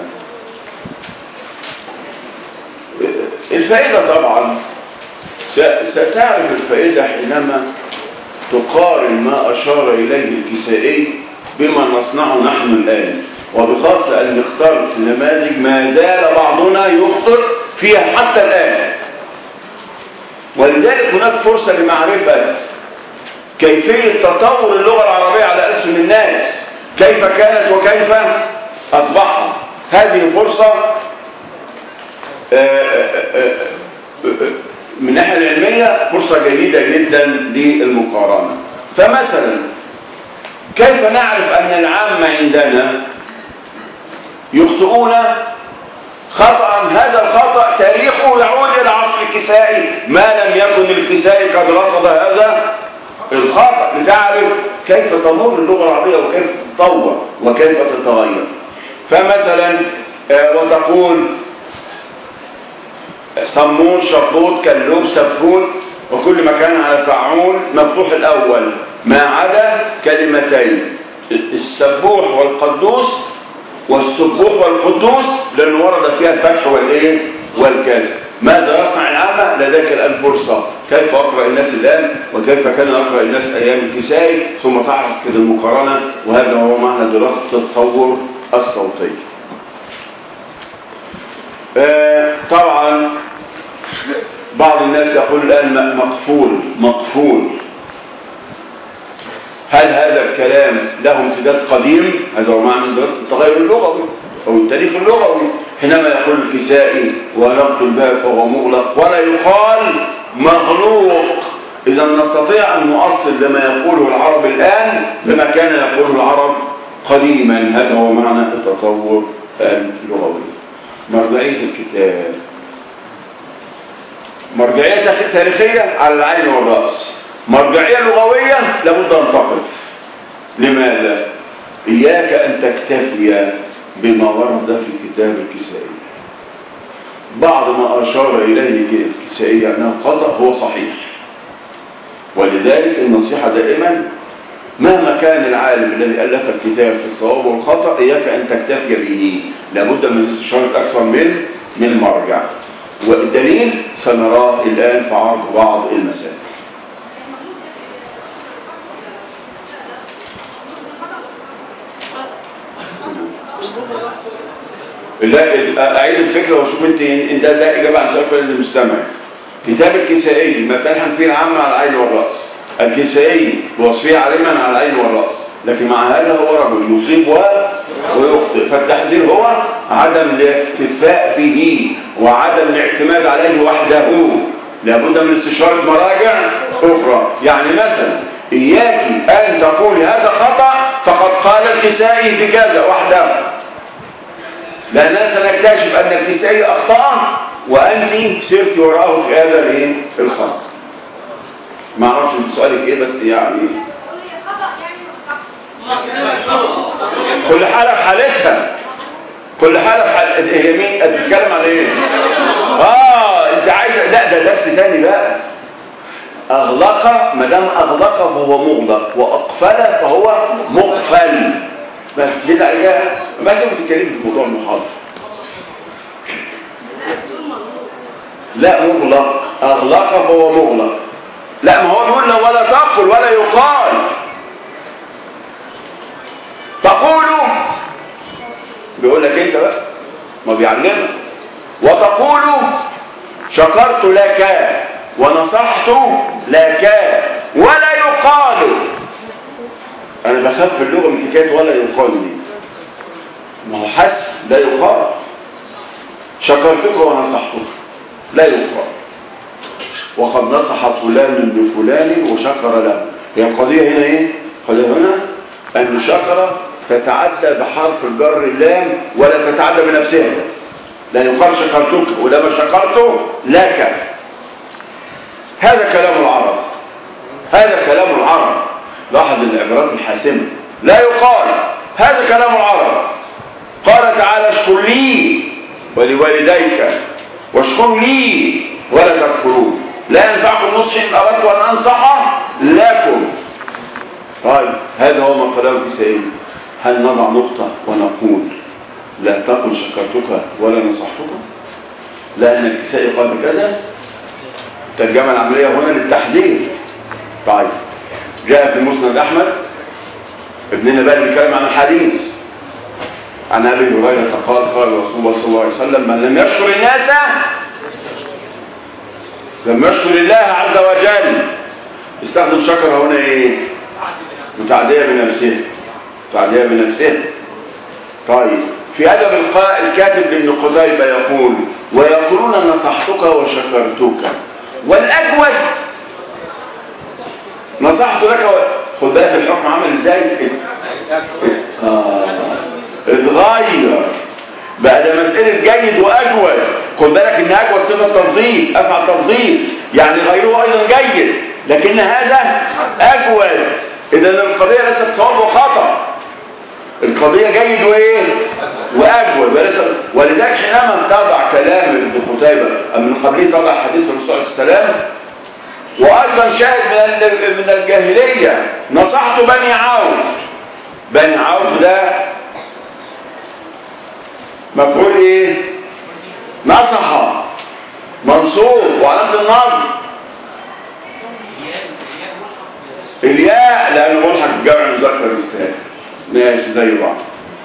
C: آه، الفائدة طبعا س- ستعرف الفائدة حينما تقارن ما أشار إليه الكسائي بما نصنعه نحن الآن وبخاصة أن اخترت نماذج ما زال بعضنا يخطئ فيها حتى الآن ولذلك هناك فرصة لمعرفة كيفية تطور اللغة العربية على ألسن الناس كيف كانت وكيف أصبحت هذه فرصة آه، آه، آه، آه، من الناحية العلمية فرصة جيدة جدا للمقارنة فمثلا كيف نعرف أن العامة عندنا يخطئون خطأ هذا الخطأ تاريخه يعود إلى عصر الكسائي ما لم يكن الكسائي قد رصد هذا الخطأ لتعرف كيف تمر اللغة العربية وكيف تتطور وكيف تتغير فمثلا آه، وتقول صمون شطوط كلوب سفون وكل ما كان على فعول مفتوح الأول ما عدا كلمتين السبوح والقدوس والسبوح والقدوس لأنه ورد فيها الفتح والإيه والكسر ماذا يصنع العامة لديك الآن فرصة كيف أقرأ الناس الآن وكيف كان يقرأ الناس أيام الكسائي ثم تعرف كده المقارنة وهذا هو معنى دراسة التطور الصوتي آه، طبعا بعض الناس يقول الآن م- مقفول مقفول هل هذا الكلام له امتداد قديم هذا هو معنى دراسة التغير اللغوي أو التاريخ اللغوي حينما يقول الكسائي ونقط الباب فهو مغلق ولا يقال مغلوق إذا نستطيع أن نؤصل لما يقوله العرب الآن بما كان يقوله العرب قديما هذا هو معنى التطور اللغوي مرجعية الكتاب مرجعية تاريخ- تاريخية على العين والرأس مرجعية لغوية لابد أن تقف لماذا؟ إياك أن تكتفي بما ورد في كتاب الكسائي بعض ما أشار إليه الكسائي أنه خطأ هو صحيح ولذلك النصيحة دائما مهما كان العالم الذي ألف الكتاب في الصواب والخطأ إياك أن تكتفي به لابد من استشارة أكثر من من مرجع والدليل سنراه الآن في عرض بعض المسائل لا أعيد الفكرة وشوف أنت إن ده لا إجابة عن سؤال المستمع كتاب الكسائي ما تلحم فيه العامة على العين والرأس الكسائي وصفية علما على العين والرأس لكن مع هذا هو رجل يصيب و- ويخطئ فالتحذير هو عدم الاكتفاء به وعدم الاعتماد عليه وحده لابد من استشارة مراجع أخرى يعني مثلا إياك أن تقول هذا خطأ فقد قال الكسائي في كذا وحده لأننا سنكتشف أن الكسائي أخطأ وأنت سرت وراءه في هذا الإيه؟ الخطأ ما أعرفش انت سؤالك إيه بس يعني كل حالة في حالتها كل حالة في حالتها هي مين انت بتتكلم عن ايه اه انت عايز لا ده درس تاني بقى اغلق ما دام اغلق فهو مغلق واقفل فهو مقفل بس كده عليها ما لازم تتكلم في موضوع المحاضره لا مغلق اغلق فهو مغلق لا ما هو يقول له ولا تقل ولا يقال تقولوا بيقول لك انت بقى ما بيعلمك وتقولوا شكرت لك ونصحت لك ولا يقال انا بخاف في اللغه من حكايه ولا يقال دي ما هو حس لا يقال شكرتك ونصحتك لا يقال وقد نصح فلان بفلان وشكر له هي القضيه هنا ايه القضيه هنا ان شكر تتعدى بحرف الجر اللام ولا تتعدى بنفسها لا يقال شكرتك ولما شكرت لك هذا كلام العرب هذا كلام العرب لاحظ العبارات الحاسمة لا يقال هذا كلام العرب قال تعالى اشكر لي ولوالديك واشكر لي ولا تكفرون لا ينفعكم نصحي ان اردت ان انصح لكم طيب هذا هو ما قاله الكسائي هل نضع نقطة ونقول لا تقل شكرتك ولا نصحتك لا ان الكسائي قال بكذا الترجمة العملية هنا للتحذير طيب جاء في مسند احمد ابننا بقى بيتكلم عن الحديث عن ابي هريره قال قال رسول الله صلى الله عليه وسلم من لم يشكر الناس لم يشكر الله عز وجل استخدم شكر هنا ايه متعديه بنفسه متعديه بنفسه طيب في ادب القاء الكاتب لابن قتيبه يقول ويقولون نصحتك وشكرتك والاجود نصحت لك و... خد بالك الحكم عامل ازاي آه. اتغير بقى ده مسألة جيد وأجود خد بالك إن أجود صفة تفضيل أفعل تفضيل يعني غيره أيضا جيد لكن هذا أجود إذا القضية ليست صواب وخطأ القضية جيد وإيه وأجود وليس- ولذلك حينما تابع كلام ابن قتيبة من قبله طبع حديث الرسول عليه السلام وأيضا شاهد من ال- من الجاهلية نصحت بني عوف بني عوف ده مفعول ايه نصح منصوب وعلامة النصب الياء لأنه ملحق بجمع المذكر الثاني ماشي زي بعض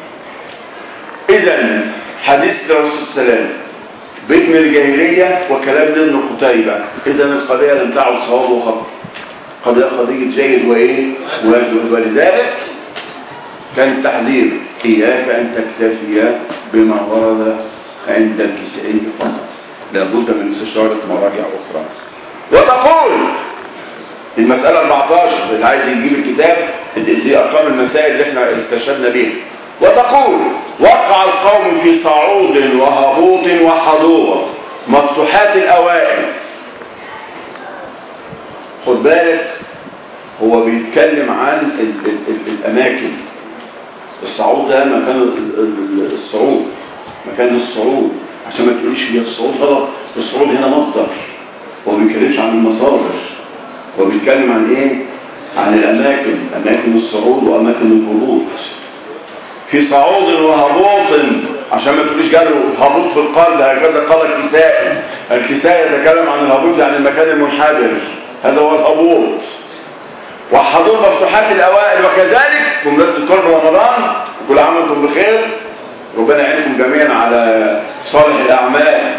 C: إذا حديث الرسول صلى الله عليه وسلم بيت من الجاهلية وكلام ابن قتيبة إذا القضية لم تعد صواب وخطأ قضية قضية جيد وإيه واجب ولذلك كان التحذير إياك أن تكتفي بما ورد عند الكسائي فقط لابد من استشارة مراجع أخرى وتقول المسألة 14 اللي عايز يجيب الكتاب دي دي أرقام المسائل اللي احنا استشهدنا بيها وتقول وقع القوم في صعود وهبوط وحضور مفتوحات الأوائل خد بالك هو بيتكلم عن ال ال ال الأماكن الصعود ده مكان ال- ال- الصعود مكان الصعود عشان ما تقوليش هي الصعود غلط الصعود هنا مصدر هو ما بيتكلمش عن المصادر هو بيتكلم عن ايه عن الاماكن اماكن الصعود واماكن الهبوط في صعود وهبوط عشان ما تقوليش جاله هبوط في القلب هكذا قال الكسائي الكسائي يتكلم عن الهبوط يعني المكان المنحدر هذا هو الهبوط وحضور مفتوحات الأوائل وكذلك بمناسبة قرب رمضان كل عام وانتم بخير ربنا يعينكم جميعا على صالح الأعمال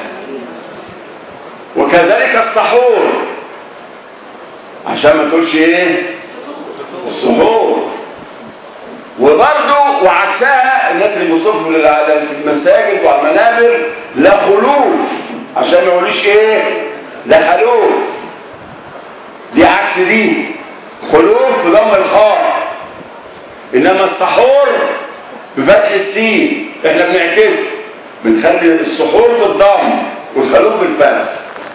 C: وكذلك السحور عشان ما تقولش ايه السحور وبرضه وعكسها الناس اللي بيصرفوا لل- في المساجد وعلى المنابر لا خلوف عشان ما يقولوش ايه لا خلوف دي عكس دي خلوف بضم الخاء انما السحور بفتح السين احنا بنعكس بنخلي السحور بالضم والخلوف بالفتح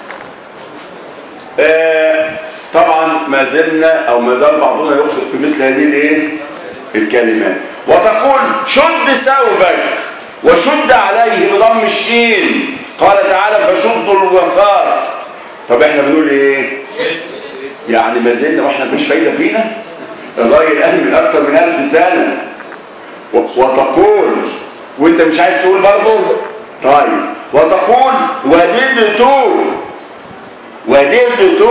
C: آه، طبعا ما زلنا او ما زال بعضنا يخطئ في مثل هذه الايه الكلمات وتقول شد ثوبك وشد عليه بضم الشين قال تعالى فشدوا الوفار طب احنا بنقول ايه يعني ما زلنا واحنا مش فايده فينا الراجل قال من اكثر من ألف سنه و- وتقول وانت مش عايز تقول برضه طيب وتقول وددت وددت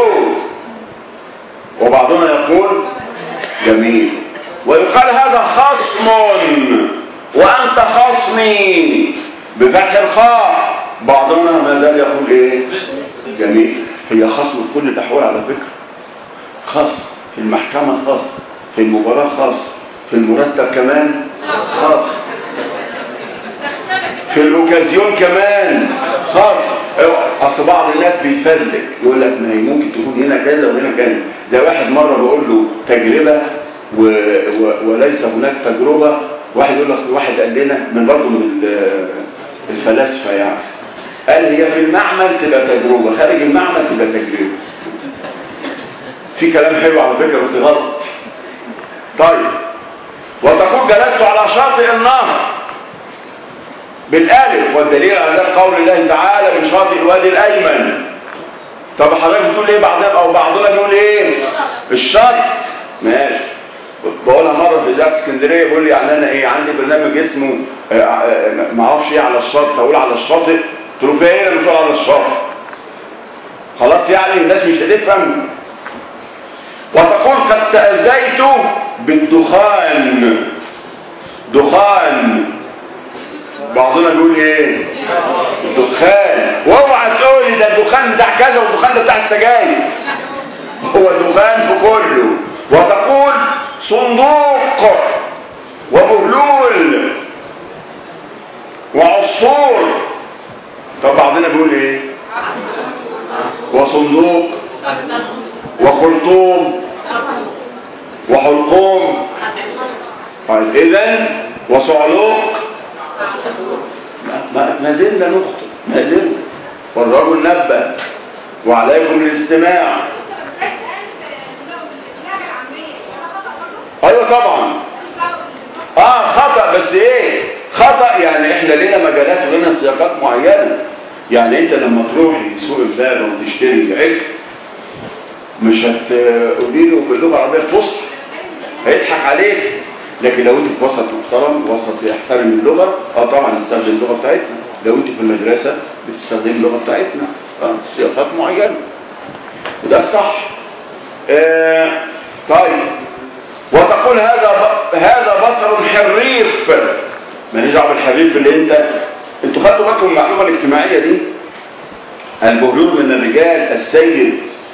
C: وبعضنا يقول جميل ويقال هذا خصم وأنت خصمي بفتح الخاء بعضنا ما زال يقول ايه جميل هي خصم في كل الأحوال على فكرة خصم في المحكمة خصم في المباراة خصم في المرتب كمان خصم في الاوكازيون كمان خاص اصل بعض الناس بيتفزلك يقول لك ما هي ممكن تكون هنا كذا وهنا كذا زي واحد مره بقول له تجربه و... و... وليس هناك تجربه واحد يقول له اصل واحد قال لنا من برضه من ال- الفلاسفه يعني قال هي في المعمل تبقى تجربه خارج المعمل تبقى تجربه في كلام حلو على فكره بس غلط طيب وتقول جلست على شاطئ النهر بالالف والدليل على ذلك قول الله تعالى من شاطئ الوادي الايمن طب حضرتك بتقول ايه بعضنا او بعضنا بيقول ايه الشط ماشي بقولها مره في ذات اسكندريه بيقول لي يعني انا ايه عندي برنامج اسمه آه، آه، ما اعرفش ايه على الشط فاقول على الشاطئ قلت له فين ايه بتقول على الشط خلاص يعني الناس مش هتفهم وتقول قد تأذيت بالدخان دخان بعضنا بيقول ايه الدخان واوعى تقول لي ده الدخان بتاع كذا والدخان ده بتاع السجاير هو الدخان في كله وتقول صندوق وبهلول وعصفور طب بعضنا بيقول ايه وصندوق وخرطوم وحلقوم طيب اذا وصعلوق ما- ما ما زلنا نخطئ ما زلنا والرجل نبه وعليكم الاستماع ايوه طبعا اه خطأ بس ايه خطأ يعني احنا لنا مجالات ولنا سياقات معينة يعني انت لما تروحي سوق الباب وتشتري عجل مش هتقولي له باللغة العربية الفصحى هيضحك عليك لكن لو انت في وسط محترم وسط يحترم اللغة اه طبعا نستخدم اللغة بتاعتنا لو انت في المدرسة بتستخدم اللغة بتاعتنا اه سياقات معينة وده الصح آه طيب وتقول هذا ب... هذا بصر حريف ما دعوه بالحريف اللي انت انتوا خدتوا بالكم من المعلومه الاجتماعيه دي البهلول من الرجال السيد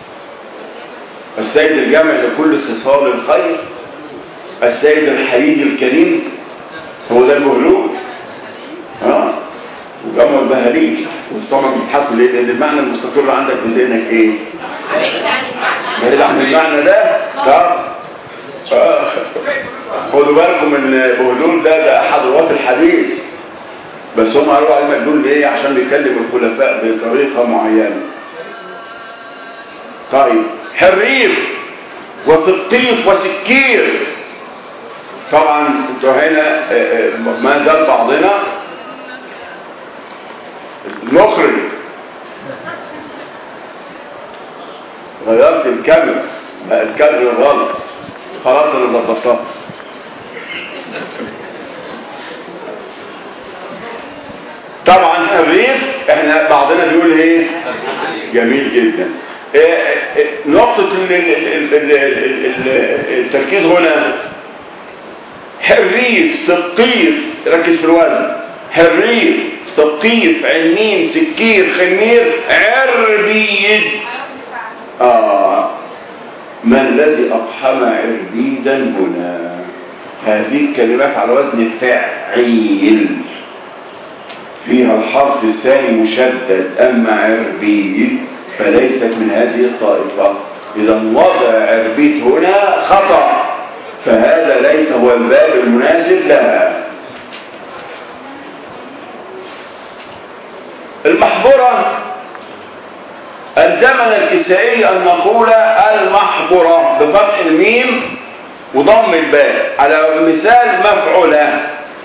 C: السيد الجامع لكل خصال الخير السيد الحريج الكريم هو ده البهلول اه وجمع البهاريج وطبعا بيتحط ليه لان المعنى المستقر عندك في ذهنك ايه بعيد عن المعنى ده طب آه. خدوا بالكم ان بهلول ده ده احد رواه الحديث بس هم قالوا عليه مجنون ليه عشان بيكلم الخلفاء بطريقه معينه طيب حريف وثقيف وسكير طبعا انتوا هنا آه، آه، ما زال بعضنا المخرج غيرت الكاميرا بقى الكادر غلط خلاص انا ظبطتها طبعا الريف احنا بعضنا بيقول ايه جميل جدا إيه إيه نقطة ال- ال- ال- ال- ال- ال- التركيز هنا حريف سقيف ركز في الوزن حريف سقيف علمين سكير خمير عربيد آه ما الذي أقحم عربيدا هنا هذه الكلمات على وزن فعيل فيها الحرف الثاني مشدد أما عربيت فليست من هذه الطائفة إذا وضع عربيت هنا خطأ فهذا ليس هو الباب المناسب لها المحظورة الزمن الكسائي أن نقول المحظورة بفتح الميم وضم الباء على مثال مفعولة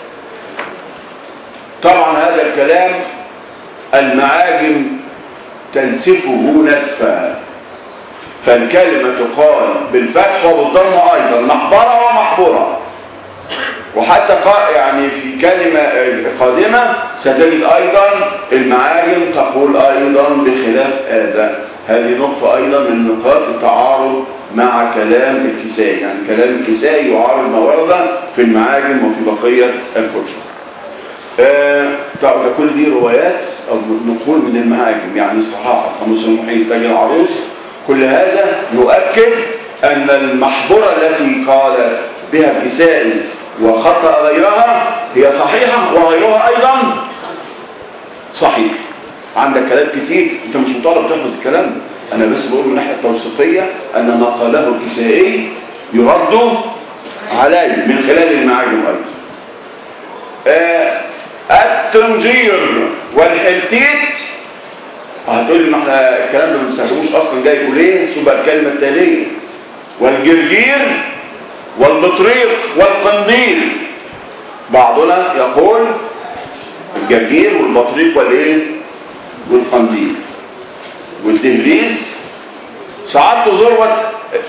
C: طبعا هذا الكلام المعاجم تنسفه نسفا فالكلمة تقال بالفتح وبالضم أيضا محبرة ومحبورة وحتى قا- يعني في كلمة قادمة ستجد أيضا المعاجم تقول أيضا بخلاف هذا هذه نقطة أيضا من نقاط التعارض مع كلام الكسائي يعني كلام الكسائي يعارض ما ورد في المعاجم وفي بقية الكتب آه، طبعا ده كل دي روايات او نقول من المعاجم يعني صحاح قاموس المحيط تاج العروس كل هذا يؤكد ان المحظورة التي قال بها الكسائي وخطأ غيرها هي صحيحة وغيرها ايضا صحيح عندك كلام كتير انت مش مطالب تحفظ الكلام ده انا بس بقول من الناحيه التوثيقيه ان ما قاله الكسائي يرد علي من خلال المعاجم ايضا آه، التنجير والحلتيت هتقول لي ما احنا الكلام ده ما بنستخدموش اصلا جايبه ليه ثم الكلمه التاليه والجرجير والبطريق والقنديل بعضنا يقول الجرجير والبطريق والايه والقنديل والدهليز صعدت ذروه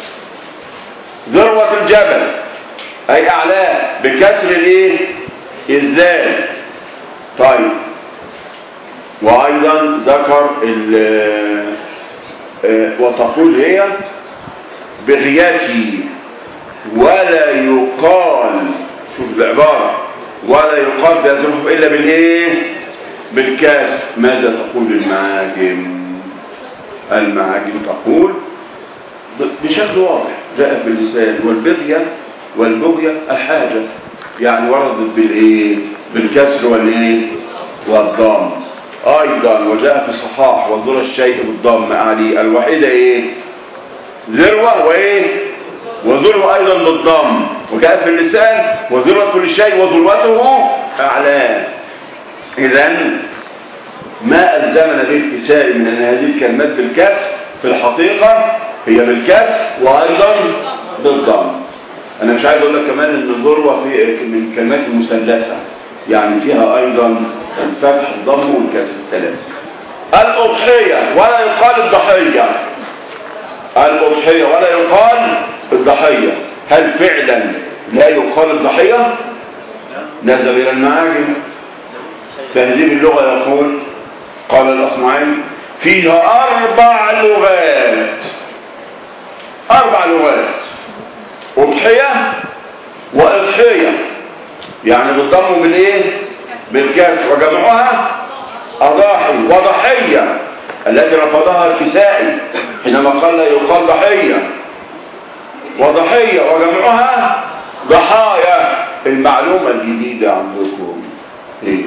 C: ذروه الجبل اي اعلاه بكسر الايه الذال طيب وايضا ذكر ال- آه، وتقول هي بغيتي ولا يقال شوف العبارة ولا يقال بهذا الحكم إلا بالإيه بالكاس ماذا تقول المعاجم المعاجم تقول ب- بشكل واضح جاء في اللسان والبغية والبغية الحاجة يعني وردت بالإيه بالكسر والإيه والضم أيضا وجاء في الصحاح وذر الشيء بالضم علي الوحيدة إيه ذروة وإيه وذروة أيضا بالضم وجاء في اللسان وذروة كل شيء وذروته أعلاه إذا ما ألزمنا بالكساء من أن هذه الكلمات بالكسر في الحقيقة هي بالكسر وأيضا بالضم أنا مش عايز أقول لك كمان أن الذروة في من الكلمات المثلثة يعني فيها أيضا الفتح الضم والكسر الثلاثة الأضحية ولا يقال الضحية الأضحية ولا يقال الضحية هل فعلا لا يقال الضحية نزل إلى المعاجم تهذيب اللغة يقول قال الأصمعي فيها أربع لغات أربع لغات أضحية وأضحية يعني بالضم بالإيه بالكسر وجمعها أضاحي وضحية التي رفضها الكسائي حينما قال لا يقال ضحية وضحية وجمعها ضحايا المعلومة الجديدة عندكم ايه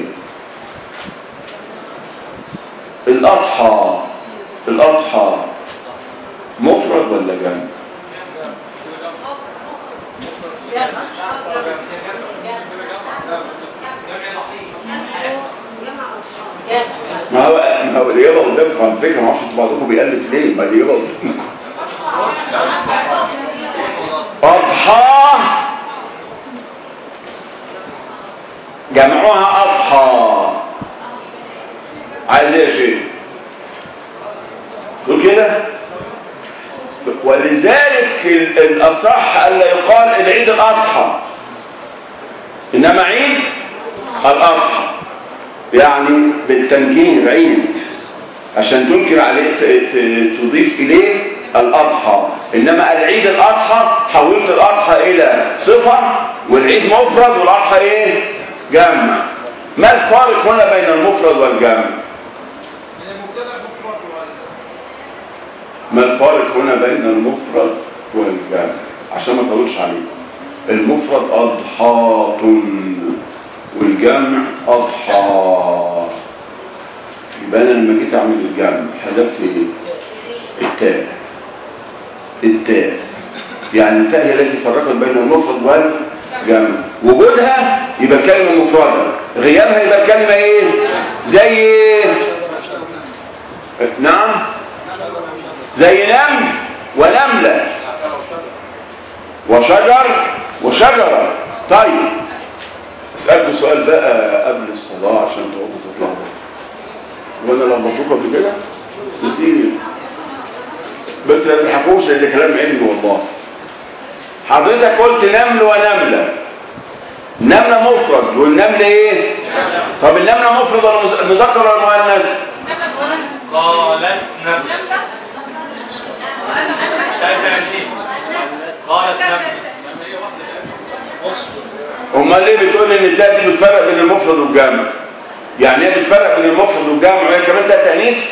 C: الأضحى الأضحى مفرد ولا جمع ما هو ما هو الإجابة قدامكم على فكرة ما اعرفش انتوا بعضكم بيألف ليه ما الإجابة قدامكم أضحى جمعها أضحى عايز ايه يا شيخ تقول كده ولذلك ال- الأصح ألا يقال العيد الأضحى إنما عيد الأضحى يعني بالتنجيم عيد عشان تنكر عليه ت- ت- تضيف إليه الأضحى إنما العيد الأضحى حولت الأضحى إلى صفة والعيد مفرد والأضحى إيه؟ جمع ما الفارق هنا بين المفرد والجمع؟ ما الفارق هنا بين المفرد والجمع عشان ما اطولش عليكم المفرد أضحاة والجمع أضحى يبقى أنا لما جيت أعمل الجمع حذفت إيه؟ التاء التاء يعني التاء هي التي فرقت بين المفرد والجمع وجودها يبقى الكلمة مفردة غيابها يبقى الكلمة ايه زي ايه نعم زي نمل ونملة وشجر وشجرة طيب اسألكوا سؤال بقى قبل الصلاة عشان تقوموا تطلعوا وانا لخبطوك قبل كده كتير بس ما تضحكوش ده كلام علمي والله حضرتك قلت نمل ونملة النملة مفرد والنمل ايه طب النملة مفرد ولا مز- مذكر ولا مؤنث
A: قالت نملة قالت نملة
C: امال ليه بتقول ان التاء دي بتفرق بين المفرد والجمع يعني ايه بتفرق بين المفرد والجمع وهي كمان تاء تانيث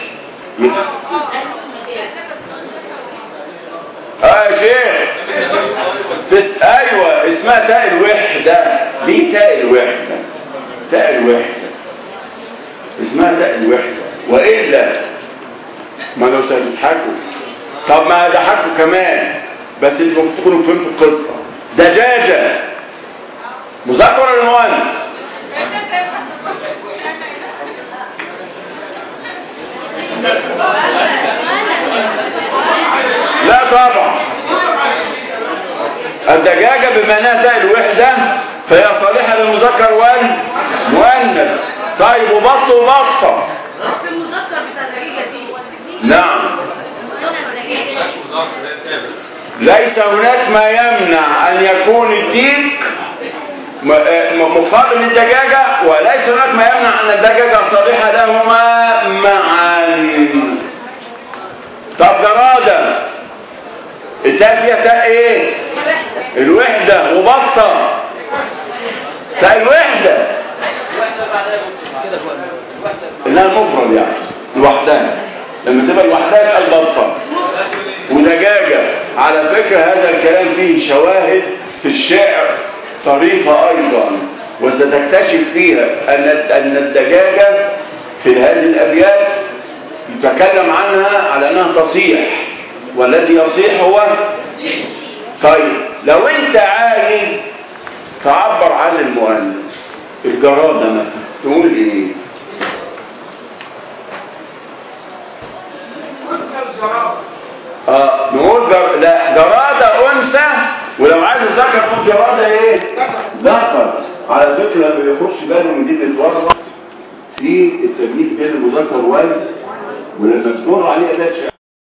C: اه يا شيخ تس... ايوه اسمها تاء الوحده دي تاء الوحده تاء الوحده اسمها تاء الوحده والا ما لو تضحكوا طب ما ضحكوا كمان بس انتوا ممكن تكونوا فهمتوا القصه دجاجه مذكر ولا مؤنث لا طبعا الدجاجة بمعنى تاء الوحدة فهي صالحة للمذكر والمؤنث طيب وبط وبطة
G: بس المذكر بتاع الدقيقة دي
C: نعم
G: المذكر الدقيقة
C: ليس هناك ما يمنع أن يكون الديك م- آه، م- مقابل للدجاجة وليس هناك ما يمنع أن الدجاجة صالحة لهما معا طب جرادة التاء فيها تاء ايه الوحدة وبطة تاء الوحدة انها المفرد يعني لوحدها لما تبقى لوحدها يبقى البطة ودجاجة على فكرة هذا الكلام فيه شواهد في الشعر طريفة أيضا وستكتشف فيها أن أن الدجاجة في هذه الأبيات يتكلم عنها على أنها تصيح والذي يصيح هو طيب لو أنت عايز تعبر عن المؤنث الجرادة مثلا تقول إيه؟ اه نقول جر... لا جرادة أنثى ولو عايز ذكر تقول جرادة ايه؟ ذكر على فكرة ما بيخش باله من دي بتتورط في التمييز بين المذكر وال ولما تمر عليه أداة